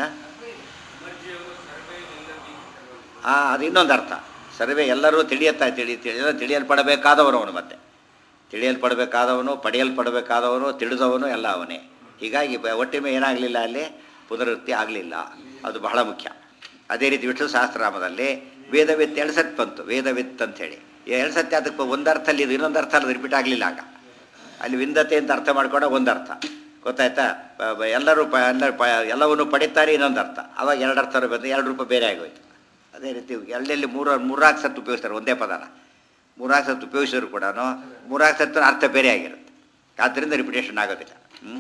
[SPEAKER 1] ಹಾಂ ಅದು ಇನ್ನೊಂದು ಅರ್ಥ ಸರ್ವೆ ಎಲ್ಲರೂ ತಿಳಿಯುತ್ತಾ ತಿಳಿ ತಿಳಿ ತಿಳಿಯಲ್ಪಡಬೇಕಾದವನು ಅವನು ಮತ್ತೆ ತಿಳಿಯಲ್ಪಡಬೇಕಾದವನು ಪಡೆಯಲ್ಪಡಬೇಕಾದವನು ತಿಳಿದವನು ಎಲ್ಲ ಅವನೇ ಹೀಗಾಗಿ ಬ- ಒಟ್ಟಿಮೆ ಏನಾಗಲಿಲ್ಲ ಅಲ್ಲಿ ಪುನರುಕ್ತಿ ಆಗಲಿಲ್ಲ ಅದು ಬಹಳ ಮುಖ್ಯ ಅದೇ ರೀತಿ ವಿಷ್ಣು ಸಹಸ್ರನಾಮದಲ್ಲಿ ವೇದವಿತ್ ಎರಡು ಸತ್ ಬಂತು ವೇದವಿತ್ ಅಂಥೇಳಿ ಎರಡು ಸತ್ಯ ಅದಕ್ಕೆ ಒಂದು ಅರ್ಥ ಅಲ್ಲಿ ಇದು ಇನ್ನೊಂದು ಅರ್ಥ ಅಲ್ಲಿ ರಿಪೀಟ್ ಆಗಲಿಲ್ಲ ಆಗ ಅಲ್ಲಿ ವಿಂದತೆ ಅಂತ ಅರ್ಥ ಮಾಡ್ಕೊಂಡ ಒಂದು ಅರ್ಥ ಗೊತ್ತಾಯ್ತಾ ಬ- ಬ- ಎಲ್ಲರೂ ಪ ಎಲ್ಲರೂ ಪ ಎಲ್ಲವನ್ನು ಪಡಿತಾರೆ ಇನ್ನೊಂದು ಅರ್ಥ ಅವಾಗ ಎರಡು ಅರ್ಥ ಬಂದು ಎರಡು ರೂಪಾಯಿ ಬೇರೆ ಆಗೋಯ್ತು ಅದೇ ರೀತಿ ಎಲ್ಲೆಲ್ಲಿ ಮೂರು ಮೂರಾರು ಸತ್ತು ಉಪಯೋಗಿಸ್ತಾರೆ ಒಂದೇ ಪದನ ಮೂರಾರು ಸತ್ತು ಉಪಯೋಗಿಸಿದ್ರು ಕೂಡ ಮೂರಾರು ಸತ್ತು ಅರ್ಥ ಬೇರೆ ಆಗಿರುತ್ತೆ ಆದ್ದರಿಂದ ರಿಪಿಟೇಷನ್ ಆಗೋದಿಲ್ಲ ಹ್ಞೂ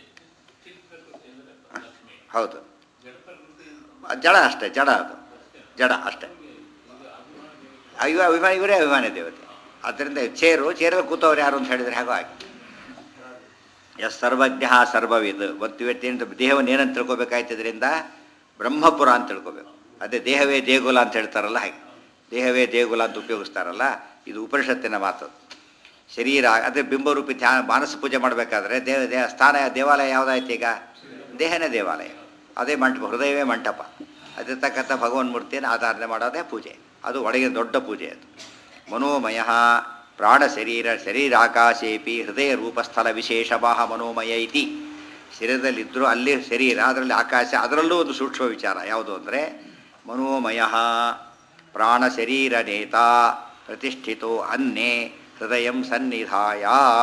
[SPEAKER 1] ಹೌದು ಅದ್ ಜಡ ಅಷ್ಟೇ ಜಡ ಅದು ಜಡ ಅಷ್ಟೇ ಅಯ್ಯೋ ಅಭಿಮಾನಿ ಇವರೇ ಅಭಿಮಾನಿ ದೇವತೆ ಆದ್ದರಿಂದ ಚೇರು ಚೇರಲ್ಲಿ ಕೂತವ್ರು ಯಾರು ಅಂತ ಹೇಳಿದ್ರೆ ಹಾಗೋ ಹಾಗೆ ಎಸ್ ಸರ್ವಜ್ಞ ಸರ್ವವಿದ್ ಮತ್ತು ಇವತ್ತೇನು ದೇಹವನ್ನು ಏನಂತ ತಿಳ್ಕೊಬೇಕಾಯ್ತದ್ರಿಂದ ಬ್ರಹ್ಮಪುರ ಅಂತ ತಿಳ್ಕೊಬೇಕು ಅದೇ ದೇಹವೇ ದೇಗುಲ ಅಂತ ಹೇಳ್ತಾರಲ್ಲ ಹಾಗೆ ದೇಹವೇ ದೇಗುಲ ಅಂತ ಉಪಯೋಗಿಸ್ತಾರಲ್ಲ ಇದು ಉಪನಿಷತ್ತಿನ ಮಾತು ಶರೀರ ಅದೇ ಬಿಂಬರೂಪಿ ಧ್ಯಾನ ಮಾನಸ ಪೂಜೆ ಮಾಡಬೇಕಾದ್ರೆ ದೇವ ದೇಹ ಸ್ಥಾನ ದೇವಾಲಯ ಯಾವುದಾಯ್ತು ಈಗ ದೇಹನೇ ದೇವಾಲಯ ಅದೇ ಮಂಟಪ ಹೃದಯವೇ ಮಂಟಪ ಅದಿರ್ತಕ್ಕಂಥ ಭಗವನ್ ಮೂರ್ತಿಯನ್ನು ಆಧಾರಣೆ ಮಾಡೋದೇ ಪೂಜೆ ಅದು ಒಳಗಿನ ದೊಡ್ಡ ಪೂಜೆ ಅದು ಮನೋಮಯ ಪ್ರಾಣ ಶರೀರ ಶರೀರಾಕಾಶೇಪಿ ಹೃದಯ ರೂಪಸ್ಥಳ ವಿಶೇಷವಾಹ ಮನೋಮಯ ಇತಿ ಶರೀರದಲ್ಲಿದ್ದರೂ ಅಲ್ಲಿ ಶರೀರ ಅದರಲ್ಲಿ ಆಕಾಶ ಅದರಲ್ಲೂ ಒಂದು ಸೂಕ್ಷ್ಮ ವಿಚಾರ ಯಾವುದು ಅಂದರೆ ಮನೋಮಯ ಪ್ರಾಣ ಶರೀರ ನೇತ ಪ್ರತಿಷ್ಠಿತೋ ಅನ್ನೇ ಹೃದಯ ಸನ್ನಿಧಾಯ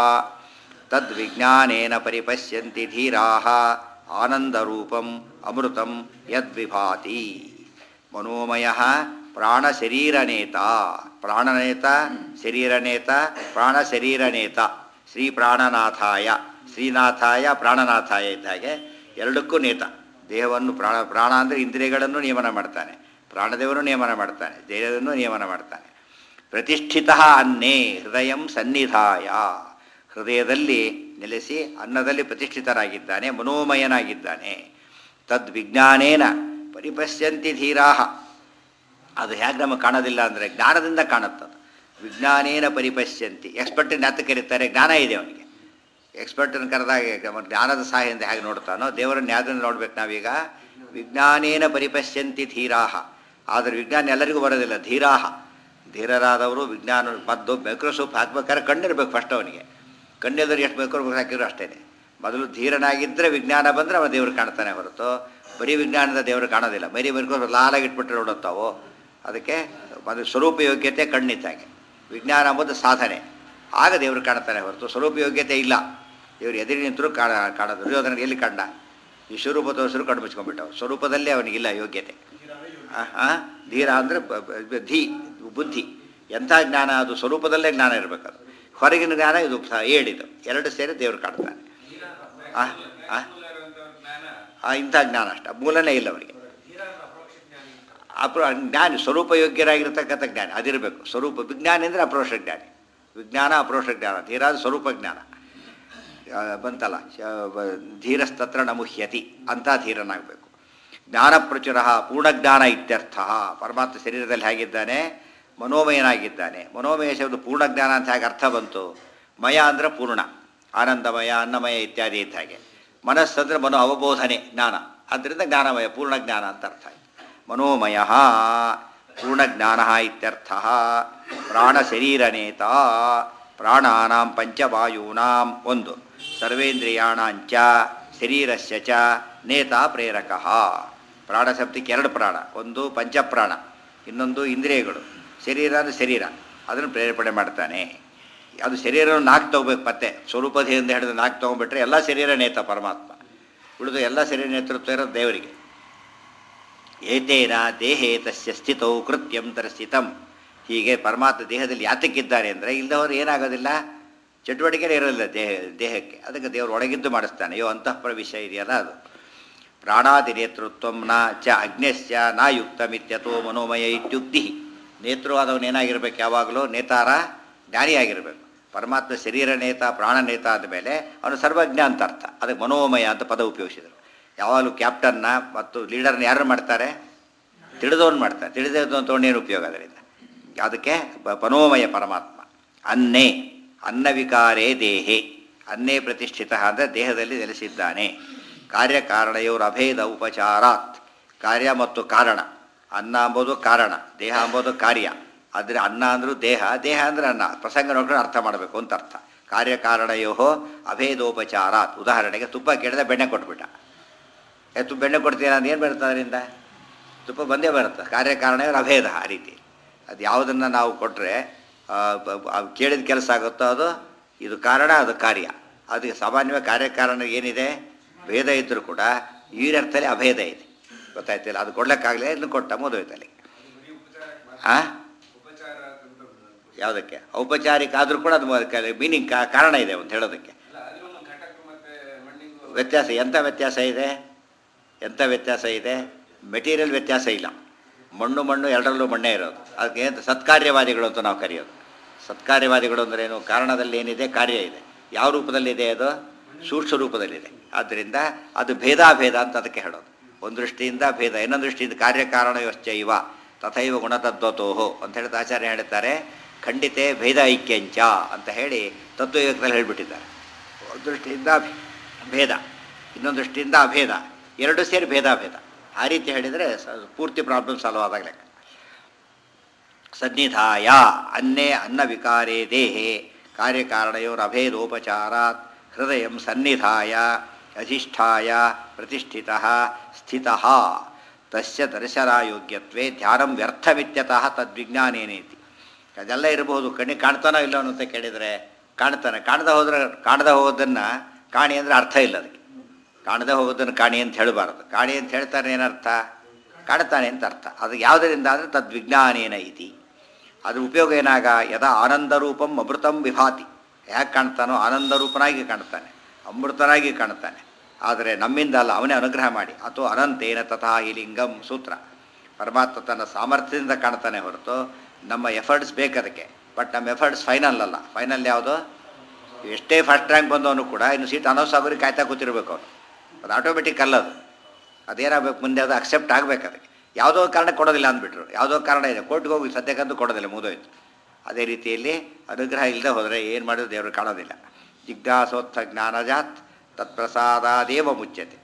[SPEAKER 1] ತದ್ವಿಜ್ಞಾನೇನ ಪರಿಪಶ್ಯಂತಿ ಧೀರಾ ಆನಂದರೂಪಂ ಅಮೃತಂ ಯದ್ವಿಭಾತಿ ಮನೋಮಯ ಪ್ರಾಣಶರೀರನೇತ ಪ್ರಾಣನೇತ ಶರೀರನೇತ ಪ್ರಾಣ ಶರೀರನೇತ ಶ್ರೀ ಪ್ರಾಣನಾಥಾಯ ಶ್ರೀನಾಥಾಯ ಪ್ರಾಣನಾಥಾಯ ಇದ್ದ ಹಾಗೆ ಎರಡಕ್ಕೂ ನೇತ ದೇಹವನ್ನು ಪ್ರಾಣ ಪ್ರಾಣ ಅಂದರೆ ಇಂದ್ರಿಯಗಳನ್ನು ನಿಯಮನ ಮಾಡ್ತಾನೆ ಪ್ರಾಣದೇವರು ನಿಯಮನ ಮಾಡ್ತಾನೆ ದೇಹವನ್ನು ನಿಯಮನ ಮಾಡ್ತಾನೆ ಪ್ರತಿಷ್ಠಿತ ಅನ್ನೇ ಹೃದಯ ಸನ್ನಿಧಾಯ ಹೃದಯದಲ್ಲಿ ನೆಲೆಸಿ ಅನ್ನದಲ್ಲಿ ಪ್ರತಿಷ್ಠಿತರಾಗಿದ್ದಾನೆ ಮನೋಮಯನಾಗಿದ್ದಾನೆ ತದ್ವಿಜ್ಞಾನೇನ ಪರಿಪಶ್ಯಂತಿ ಧೀರಾಹ ಅದು ಹೇಗೆ ನಮಗೆ ಕಾಣೋದಿಲ್ಲ ಅಂದರೆ ಜ್ಞಾನದಿಂದ ಕಾಣುತ್ತದು ವಿಜ್ಞಾನೇನ ಪರಿಪಶ್ಯಂತಿ ಎಕ್ಸ್ಪರ್ಟಿನ ಯಾತ ಕರೀತಾರೆ ಜ್ಞಾನ ಇದೆ ಅವನಿಗೆ ಎಕ್ಸ್ಪರ್ಟನ್ನು ಕರೆದಾಗ ಅವನ ಜ್ಞಾನದ ಸಹಾಯದಿಂದ ಹೇಗೆ ನೋಡ್ತಾನೋ ದೇವರನ್ನು ಯಾವ್ದನ್ನು ನೋಡ್ಬೇಕು ನಾವೀಗ ವಿಜ್ಞಾನೇನ ಪರಿಪಶ್ಯಂತಿ ಧೀರಾಹ ಆದರೆ ವಿಜ್ಞಾನ ಎಲ್ಲರಿಗೂ ಬರೋದಿಲ್ಲ ಧೀರಾಹ ಧೀರರಾದವರು ವಿಜ್ಞಾನ ಮದ್ದು ಮೈಕ್ರೋಸೋಪ್ ಹಾಕ್ಬೇಕಾದ್ರೆ ಕಣ್ಣಿರ್ಬೇಕು ಫಸ್ಟ್ ಅವನಿಗೆ ಕಣ್ಣಿದ್ರೆ ಎಷ್ಟು ಮೈಕ್ರೋಸೋಪ್ ಹಾಕಿದ್ರು ಅಷ್ಟೇ ಮೊದಲು ಧೀರನಾಗಿದ್ದರೆ ವಿಜ್ಞಾನ ಬಂದರೆ ಅವನ ದೇವರು ಕಾಣ್ತಾನೆ ಹೊರತು ಬರೀ ವಿಜ್ಞಾನದ ದೇವರು ಕಾಣೋದಿಲ್ಲ ಬರೀ ಮೈಕ್ರೋಸೋಪ್ ಲಾಲಾಗಿ ಇಟ್ಬಿಟ್ರೆ ನೋಡುತ್ತಾವೋ ಅದಕ್ಕೆ ಅದು ಸ್ವರೂಪ ಯೋಗ್ಯತೆ ಕಣ್ಣಿದ್ದಾಗೆ ವಿಜ್ಞಾನ ಎಂಬುದು ಸಾಧನೆ ಆಗ ದೇವರು ಕಾಣ್ತಾನೆ ಹೊರತು ಸ್ವರೂಪ ಯೋಗ್ಯತೆ ಇಲ್ಲ ದೇವರು ಎದುರು ನಿಂತರೂ ಕಾಣ ಕಾಣೋದು ದುರ್ಯೋಧನ ಎಲ್ಲಿ ಕಂಡ ಈ ಸ್ವರೂಪ ತೋರಿಸರು ಕಣ್ಣು ಮುಚ್ಕೊಂಡ್ಬಿಟ್ಟವು ಸ್ವರೂಪದಲ್ಲೇ ಅವನಿಗಿಲ್ಲ ಯೋಗ್ಯತೆ ಆ, ಆ, ಧೀರ ಅಂದರೆ ಧೀ ಬುದ್ಧಿ ಎಂಥ ಜ್ಞಾನ ಅದು ಸ್ವರೂಪದಲ್ಲೇ ಜ್ಞಾನ ಇರಬೇಕದು ಹೊರಗಿನ ಜ್ಞಾನ ಇದು ಸಹ ಏಡಿದು ಎರಡು ಸೇರಿ ದೇವರು ಕಾಣ್ತಾನೆ ಆ, ಆ, ಆ, ಇಂಥ ಜ್ಞಾನ ಅಷ್ಟ ಮೂಲನೇ ಇಲ್ಲ ಅವರಿಗೆ ಅಪ್ರ ಜ್ಞಾನಿ ಸ್ವರೂಪ ಯೋಗ್ಯರಾಗಿರ್ತಕ್ಕಂಥ ಜ್ಞಾನಿ ಅದಿರಬೇಕು ಸ್ವರೂಪ ವಿಜ್ಞಾನಿ ಅಂದರೆ ಅಪ್ರೋಷ ಜ್ಞಾನಿ ವಿಜ್ಞಾನ ಅಪ್ರೋಷ ಜ್ಞಾನ ಧೀರಾದ ಸ್ವರೂಪ ಜ್ಞಾನ ಆ, ಬಂತಲ್ಲ ಶ- ಬ- ಧೀರಸ್ತತ್ರ ನಮುಹ್ಯತಿ ಅಂತ ಧೀರನಾಗಬೇಕು ಜ್ಞಾನ ಪ್ರಚುರ ಪೂರ್ಣಜ್ಞಾನ ಇತ್ಯರ್ಥ ಪರಮಾತ್ಮ ಶರೀರದಲ್ಲಿ ಹೇಗಿದ್ದಾನೆ ಮನೋಮಯನಾಗಿದ್ದಾನೆ ಮನೋಮಯ ಶಬ್ದ ಪೂರ್ಣಜ್ಞಾನ ಅಂತ ಹೇಗೆ ಅರ್ಥ ಬಂತು ಮಯ ಅಂದರೆ ಪೂರ್ಣ ಆನಂದಮಯ ಅನ್ನಮಯ ಇತ್ಯಾದಿ ಇದ್ದ ಹಾಗೆ ಮನಸ್ಸಂದ್ರೆ ಮನೋ ಅವಬೋಧನೆ ಜ್ಞಾನ ಆದ್ದರಿಂದ ಜ್ಞಾನಮಯ ಪೂರ್ಣ ಜ್ಞಾನ ಅಂತ ಅರ್ಥ ಆಯ್ತು ಮನೋಮಯ ಪೂರ್ಣಜ್ಞಾನ ಇತ್ಯರ್ಥ ಪ್ರಾಣಶರೀರನೇತ ಪ್ರಾಣಾನಾಂ ಪಂಚವಾಯೂನಾಂ ಒಂದು ಸರ್ವೇಂದ್ರಿಯಾಣಾಂಚ ಶರೀರಸ್ಯ ಚ ನೇತ ಪ್ರೇರಕ ಪ್ರಾಣ ಶಬ್ದಕ್ಕೆ ಎರಡು ಪ್ರಾಣ ಒಂದು ಪಂಚಪ್ರಾಣ ಇನ್ನೊಂದು ಇಂದ್ರಿಯಗಳು ಶರೀರ ಅಂದರೆ ಶರೀರ ಅದನ್ನು ಪ್ರೇರೇಪಣೆ ಮಾಡ್ತಾನೆ ಅದು ಶರೀರವನ್ನು ನಾಲ್ಕು ತಗೋಬೇಕು ಮತ್ತೆ ಸ್ವರೂಪದಿಂದ ಹಿಡಿದು ನಾಲ್ಕು ತೊಗೊಂಡ್ಬಿಟ್ರೆ ಎಲ್ಲ ಶರೀರ ನೇತ ಪರಮಾತ್ಮ ಉಳಿದು ಎಲ್ಲ ಶರೀರ ನೇತೃತ್ವ ಇರೋದು ದೇವರಿಗೆ ಏತೇನ ದೇಹೇ ತಸ್ಯ ಸ್ಥಿತೌ ಕೃತ್ಯಂ ತರಸ್ಥಿತಂ ಹೀಗೆ ಪರಮಾತ್ಮ ದೇಹದಲ್ಲಿ ಯಾತಕ್ಕಿದ್ದಾರೆ ಅಂದರೆ ಇಲ್ಲದವರು ಏನಾಗೋದಿಲ್ಲ ಚಟುವಟಿಕೆ ಇರೋದಿಲ್ಲ ದೇಹ ದೇಹಕ್ಕೆ ಅದಕ್ಕೆ ದೇವರು ಒಳಗಿದ್ದು ಮಾಡಿಸ್ತಾನೆ ಅಯ್ಯೋ ಅಂತಃಪರ ವಿಷಯ ಇದೆಯಲ್ಲ ಅದು ಪ್ರಾಣಾದಿ ನೇತೃತ್ವ ನ ಚ ಅಗ್ನ್ಯಸ್ಯ ನ ಯುಕ್ತಮಿತ್ಯತೋ ಮನೋಮಯ ಇತ್ಯುಕ್ತಿ ನೇತೃವಾದವನು ಏನಾಗಿರ್ಬೇಕು ಯಾವಾಗಲೂ ನೇತಾರ ಜ್ಞಾನಿಯಾಗಿರಬೇಕು ಪರಮಾತ್ಮ ಶರೀರ ನೇತ ಪ್ರಾಣ ನೇತ ಆದಮೇಲೆ ಅವನು ಸರ್ವಜ್ಞ ಅಂತ ಅರ್ಥ ಅದಕ್ಕೆ ಮನೋಮಯ ಅಂತ ಪದ ಉಪಯೋಗಿಸಿದರು ಯಾವಾಗಲೂ ಕ್ಯಾಪ್ಟನ್ನ ಮತ್ತು ಲೀಡರ್ನ ಯಾರು ಮಾಡ್ತಾರೆ ತಿಳಿದವನು ಮಾಡ್ತಾರೆ ತಿಳಿದವನು ತೊಗೊಂಡೇನು ಉಪಯೋಗ ಅದರಿಂದ ಅದಕ್ಕೆ ಪ- ಮನೋಮಯ ಪರಮಾತ್ಮ ಅನ್ನೇ ಅನ್ನವಿಕಾರೇ ದೇಹೆ ಅನ್ನೇ ಪ್ರತಿಷ್ಠಿತ ಅಂದರೆ ದೇಹದಲ್ಲಿ ನೆಲೆಸಿದ್ದಾನೆ ಕಾರ್ಯಕಾರಣಯೋರ್ ಅಭೇದ ಉಪಚಾರಾತ್ ಕಾರ್ಯ ಮತ್ತು ಕಾರಣ ಅನ್ನ ಅಂಬೋದು ಕಾರಣ ದೇಹ ಅಂಬೋದು ಕಾರ್ಯ ಆದರೆ ಅನ್ನ ಅಂದರೂ ದೇಹ ದೇಹ ಅಂದರೆ ಅನ್ನ ಪ್ರಸಂಗ ನೋಡ್ಕೊಂಡು ಅರ್ಥ ಮಾಡಬೇಕು ಅಂತ ಅರ್ಥ ಕಾರ್ಯಕಾರಣಯೋ ಅಭೇದೋಪಚಾರಾತ್ ಉದಾಹರಣೆಗೆ ತುಪ್ಪ ಕೇಳಿದ್ರೆ ಬೆಣ್ಣೆ ಕೊಟ್ಬಿಟ್ಟ ಏ ತು ಬೆಣ್ಣೆ ಕೊಡ್ತೀರ ಅಂತ ಏನು ಬರುತ್ತೆ ಅದರಿಂದ ತುಪ್ಪ ಬಂದೇ ಬರುತ್ತೆ ಕಾರ್ಯಕಾರಣ ಅಭೇದ ಆ ರೀತಿ ಅದು ಯಾವುದನ್ನು ನಾವು ಕೊಟ್ಟರೆ ಕೇಳಿದ ಕೆಲಸ ಆಗುತ್ತೋ ಅದು ಇದು ಕಾರಣ ಅದು ಕಾರ್ಯ ಅದಕ್ಕೆ ಸಾಮಾನ್ಯವಾಗಿ ಕಾರ್ಯಕಾರಣ ಏನಿದೆ ಭೇದ ಇದ್ದರೂ ಕೂಡ ಈ ಅರ್ಥದಲ್ಲಿ ಅಭೇದ ಇದೆ ಗೊತ್ತಾಯ್ತಿಲ್ಲ ಅದು ಕೊಡ್ಲಿಕ್ಕಾಗಲೇ ಇದನ್ನು ಕೊಟ್ಟ ಮುದೋಯ್ತಲ್ಲಿ ಹಾಂ ಯಾವುದಕ್ಕೆ ಔಪಚಾರಿಕ ಆದರೂ ಕೂಡ ಅದು ಮೀನಿಂಗ್ ಕಾರಣ ಇದೆ ಅಂತ ಹೇಳೋದಕ್ಕೆ ವ್ಯತ್ಯಾಸ ಎಂಥ ವ್ಯತ್ಯಾಸ ಇದೆ ಎಂಥ ವ್ಯತ್ಯಾಸ ಇದೆ ಮೆಟೀರಿಯಲ್ ವ್ಯತ್ಯಾಸ ಇಲ್ಲ ಮಣ್ಣು ಮಣ್ಣು ಎರಡರಲ್ಲೂ ಮಣ್ಣೇ ಇರೋದು ಅದಕ್ಕೆ ಏನು ಸತ್ಕಾರ್ಯವಾದಿಗಳು ಅಂತ ನಾವು ಕರೆಯೋದು ಸತ್ಕಾರ್ಯವಾದಿಗಳು ಅಂದ್ರೆ ಏನು ಕಾರಣದಲ್ಲಿ ಏನಿದೆ ಕಾರ್ಯ ಇದೆ ಯಾವ ರೂಪದಲ್ಲಿದೆ ಅದು ಸೂಕ್ಷ್ಮ ರೂಪದಲ್ಲಿದೆ ಆದ್ದರಿಂದ ಅದು ಭೇದಾಭೇದ ಅಂತ ಅದಕ್ಕೆ ಹೇಳೋದು ಒಂದು ದೃಷ್ಟಿಯಿಂದ ಭೇದ ಇನ್ನೊಂದು ದೃಷ್ಟಿಯಿಂದ ಕಾರ್ಯಕಾರಣ ಯೋಶ್ಚ ಇವ ತಥೈವ ಗುಣತತ್ವತೋಹೋ ಅಂತ ಹೇಳಿದ ಆಚಾರ್ಯ ಹೇಳ್ತಾರೆ ಖಂಡಿತೆ ಭೇದ ಐಕ್ಯಂಚ ಅಂತ ಹೇಳಿ ತತ್ವಯುಗದಲ್ಲಿ ಹೇಳಿಬಿಟ್ಟಿದ್ದಾರೆ ಒಂದು ದೃಷ್ಟಿಯಿಂದ ಭೇದ ಇನ್ನೊಂದು ದೃಷ್ಟಿಯಿಂದ ಅಭೇದ ಎರಡು ಸೇರಿ ಭೇದಾಭೇದ ಆ ರೀತಿ ಹೇಳಿದರೆ ಸ- ಪೂರ್ತಿ ಪ್ರಾಬ್ಲಮ್ ಸಾಲ್ವ್ ಆದಾಗ ಲೆಕ್ಕ ಸನ್ನಿಧಾಯ ಅನ್ನೇ ಅನ್ನ ವಿಕಾರೇ ದೇಹೆ ಕಾರ್ಯಕಾರಣಯೋರ್ ಅಭೇದೋಪಚಾರಾತ್ ಹೃದಯ ಸನ್ನಿಧಾಯ ಅಧಿಷ್ಠಾಯ ಪ್ರತಿಷ್ಠಿತ ಸ್ಥಿತ ತಸ್ಯ ದರ್ಶನಾಯೋಗ್ಯತ್ವೇ ಧ್ಯಾನಂ ವ್ಯರ್ಥಮಿತ್ಯತಃ ತದ್ವಿಜ್ಞಾನೇನೇತಿ ಅದೆಲ್ಲ ಇರಬಹುದು ಕಣ್ಣಿಗೆ ಕಾಣ್ತಾನೋ ಇಲ್ಲೋ ಅಂತ ಕೇಳಿದರೆ ಕಾಣ್ತಾನೆ ಕಾಣದ ಹೋದ್ರೆ ಕಾಣದ ಹೋಗೋದನ್ನು ಕಾಣಿ ಅಂದರೆ ಅರ್ಥ ಇಲ್ಲ ಅದಕ್ಕೆ ಕಾಣದೆ ಹೋಗೋದನ್ನು ಕಾಣಿ ಅಂತ ಹೇಳಬಾರ್ದು ಕಾಣಿ ಅಂತ ಹೇಳ್ತಾರೆ ಏನರ್ಥ ಕಾಣ್ತಾನೆ ಅಂತ ಅರ್ಥ ಅದು ಯಾವುದರಿಂದ ಅಂದರೆ ತದ್ವಿಜ್ಞಾನೇನ ಇತಿ ಅದ್ರ ಉಪಯೋಗ ಏನಾಗ ಯದಾ ಆನಂದರೂಪಂ ಅಮೃತಂ ವಿಭಾತಿ ಯಾಕೆ ಕಾಣ್ತಾನೋ ಆನಂದರೂಪನಾಗಿ ಕಾಣ್ತಾನೆ ಅಮೃತನಾಗಿ ಕಾಣ್ತಾನೆ ಆದರೆ ನಮ್ಮಿಂದ ಅಲ್ಲ ಅವನೇ ಅನುಗ್ರಹ ಮಾಡಿ ಅಥವಾ ಅನಂತೇನ ತಥಾ ಈ ಲಿಂಗಂ ಸೂತ್ರ ಪರಮಾತ್ಮ ತನ್ನ ಸಾಮರ್ಥ್ಯದಿಂದ ಕಾಣ್ತಾನೆ ಹೊರತು ನಮ್ಮ ಎಫರ್ಟ್ಸ್ ಬೇಕದಕ್ಕೆ ಬಟ್ ನಮ್ಮ ಎಫರ್ಟ್ಸ್ ಫೈನಲ್ ಅಲ್ಲ ಫೈನಲ್ ಯಾವುದು ಎಷ್ಟೇ ಫಸ್ಟ್ ರ್ಯಾಂಕ್ ಬಂದವನು ಕೂಡ ಇನ್ನು ಸೀಟ್ ಅನೌನ್ಸ್ ಆಗೋರಿಗೆ ಕಾಯ್ತಾ ಕೂತಿರ್ಬೇಕು ಅವನು ಅದು ಆಟೋಮೆಟಿಕ್ ಅಲ್ಲದು ಅದೇನಾಗಬೇಕು ಮುಂದೆ ಅದು ಅಕ್ಸೆಪ್ಟ್ ಆಗಬೇಕು ಅದಕ್ಕೆ ಯಾವುದೋ ಕಾರಣ ಕೊಡೋದಿಲ್ಲ ಅಂದ್ಬಿಟ್ರು ಯಾವುದೋ ಕಾರಣ ಇದೆ ಕೋರ್ಟ್ಗೆ ಹೋಗಿ ಸದ್ಯಕ್ಕಂತೂ ಕೊಡೋದಿಲ್ಲ ಮುಗಿದೋಯ್ತು ಅದೇ ರೀತಿಯಲ್ಲಿ ಅನುಗ್ರಹ ಇಲ್ಲದೆ ಹೋದರೆ ಏನು ಮಾಡಿದ್ರು ದೇವರು ಕಾಣೋದಿಲ್ಲ ಜಿಜ್ಞಾಸೋತ್ಥ ಜ್ಞಾನಜಾತ್ ತತ್ಪ್ರಸಾದಾದೇವ ಮುಚ್ಯತೆ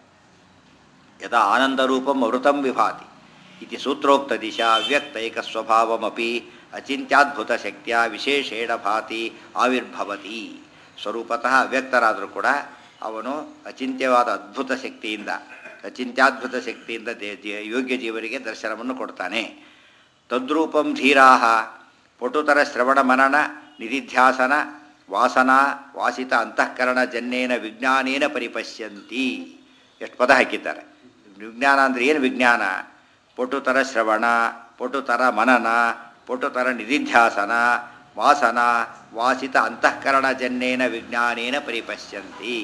[SPEAKER 1] ಯದಾ ಆನಂದರೂಪಂ ಅಮೃತಂ ವಿಭಾತಿ ಇತಿ ಸೂತ್ರೋಕ್ತ ದಿಶಾ ಅವ್ಯಕ್ತೈಕ ಸ್ವಭಾವಮಪಿ ಅಚಿಂತ್ಯದ್ಭುತ ಶಕ್ತಿಯ ವಿಶೇಷೇಣ ಭಾತಿ ಆವಿರ್ಭವತಿ ಸ್ವರೂಪತಃ ಅವ್ಯಕ್ತರಾದರೂ ಕೂಡ ಅವನು ಅಚಿಂತ್ಯವಾದ ಅದ್ಭುತ ಶಕ್ತಿಯಿಂದ ಅಚಿಂತ್ಯಾದ್ಭುತ ಶಕ್ತಿಯಿಂದ ದೇ ಜೀ- ಯೋಗ್ಯ ಜೀವರಿಗೆ ದರ್ಶನವನ್ನು ಕೊಡ್ತಾನೆ ತದ್ರೂಪಂ ಧೀರಾ ಪಟುತರ ಶ್ರವಣ ಮನನ ನಿಧಿಧ್ಯಾಸನ ವಾಸನಾ ವಾಸಿತ ಅಂತಃಕರಣ ಜನ್ನೇನ ವಿಜ್ಞಾನೇನ ಪರಿಪಶ್ಯಂತಿ ಎಷ್ಟು ಪದ ಹಾಕಿದ್ದಾರೆ ವಿಜ್ಞಾನ ಅಂದರೆ ಏನು ವಿಜ್ಞಾನ ಪಟುತರ ಶ್ರವಣ ಪಟುತರ ಮನನ ಪಟುತರ ನಿಧಿಧ್ಯಾಸನ ವಾಸನ ವಾಸಿತ ಅಂತಃಕರಣ ಜನ್ನೇನ ವಿಜ್ಞಾನೇನ ಪರಿಪಶ್ಯಂತಿ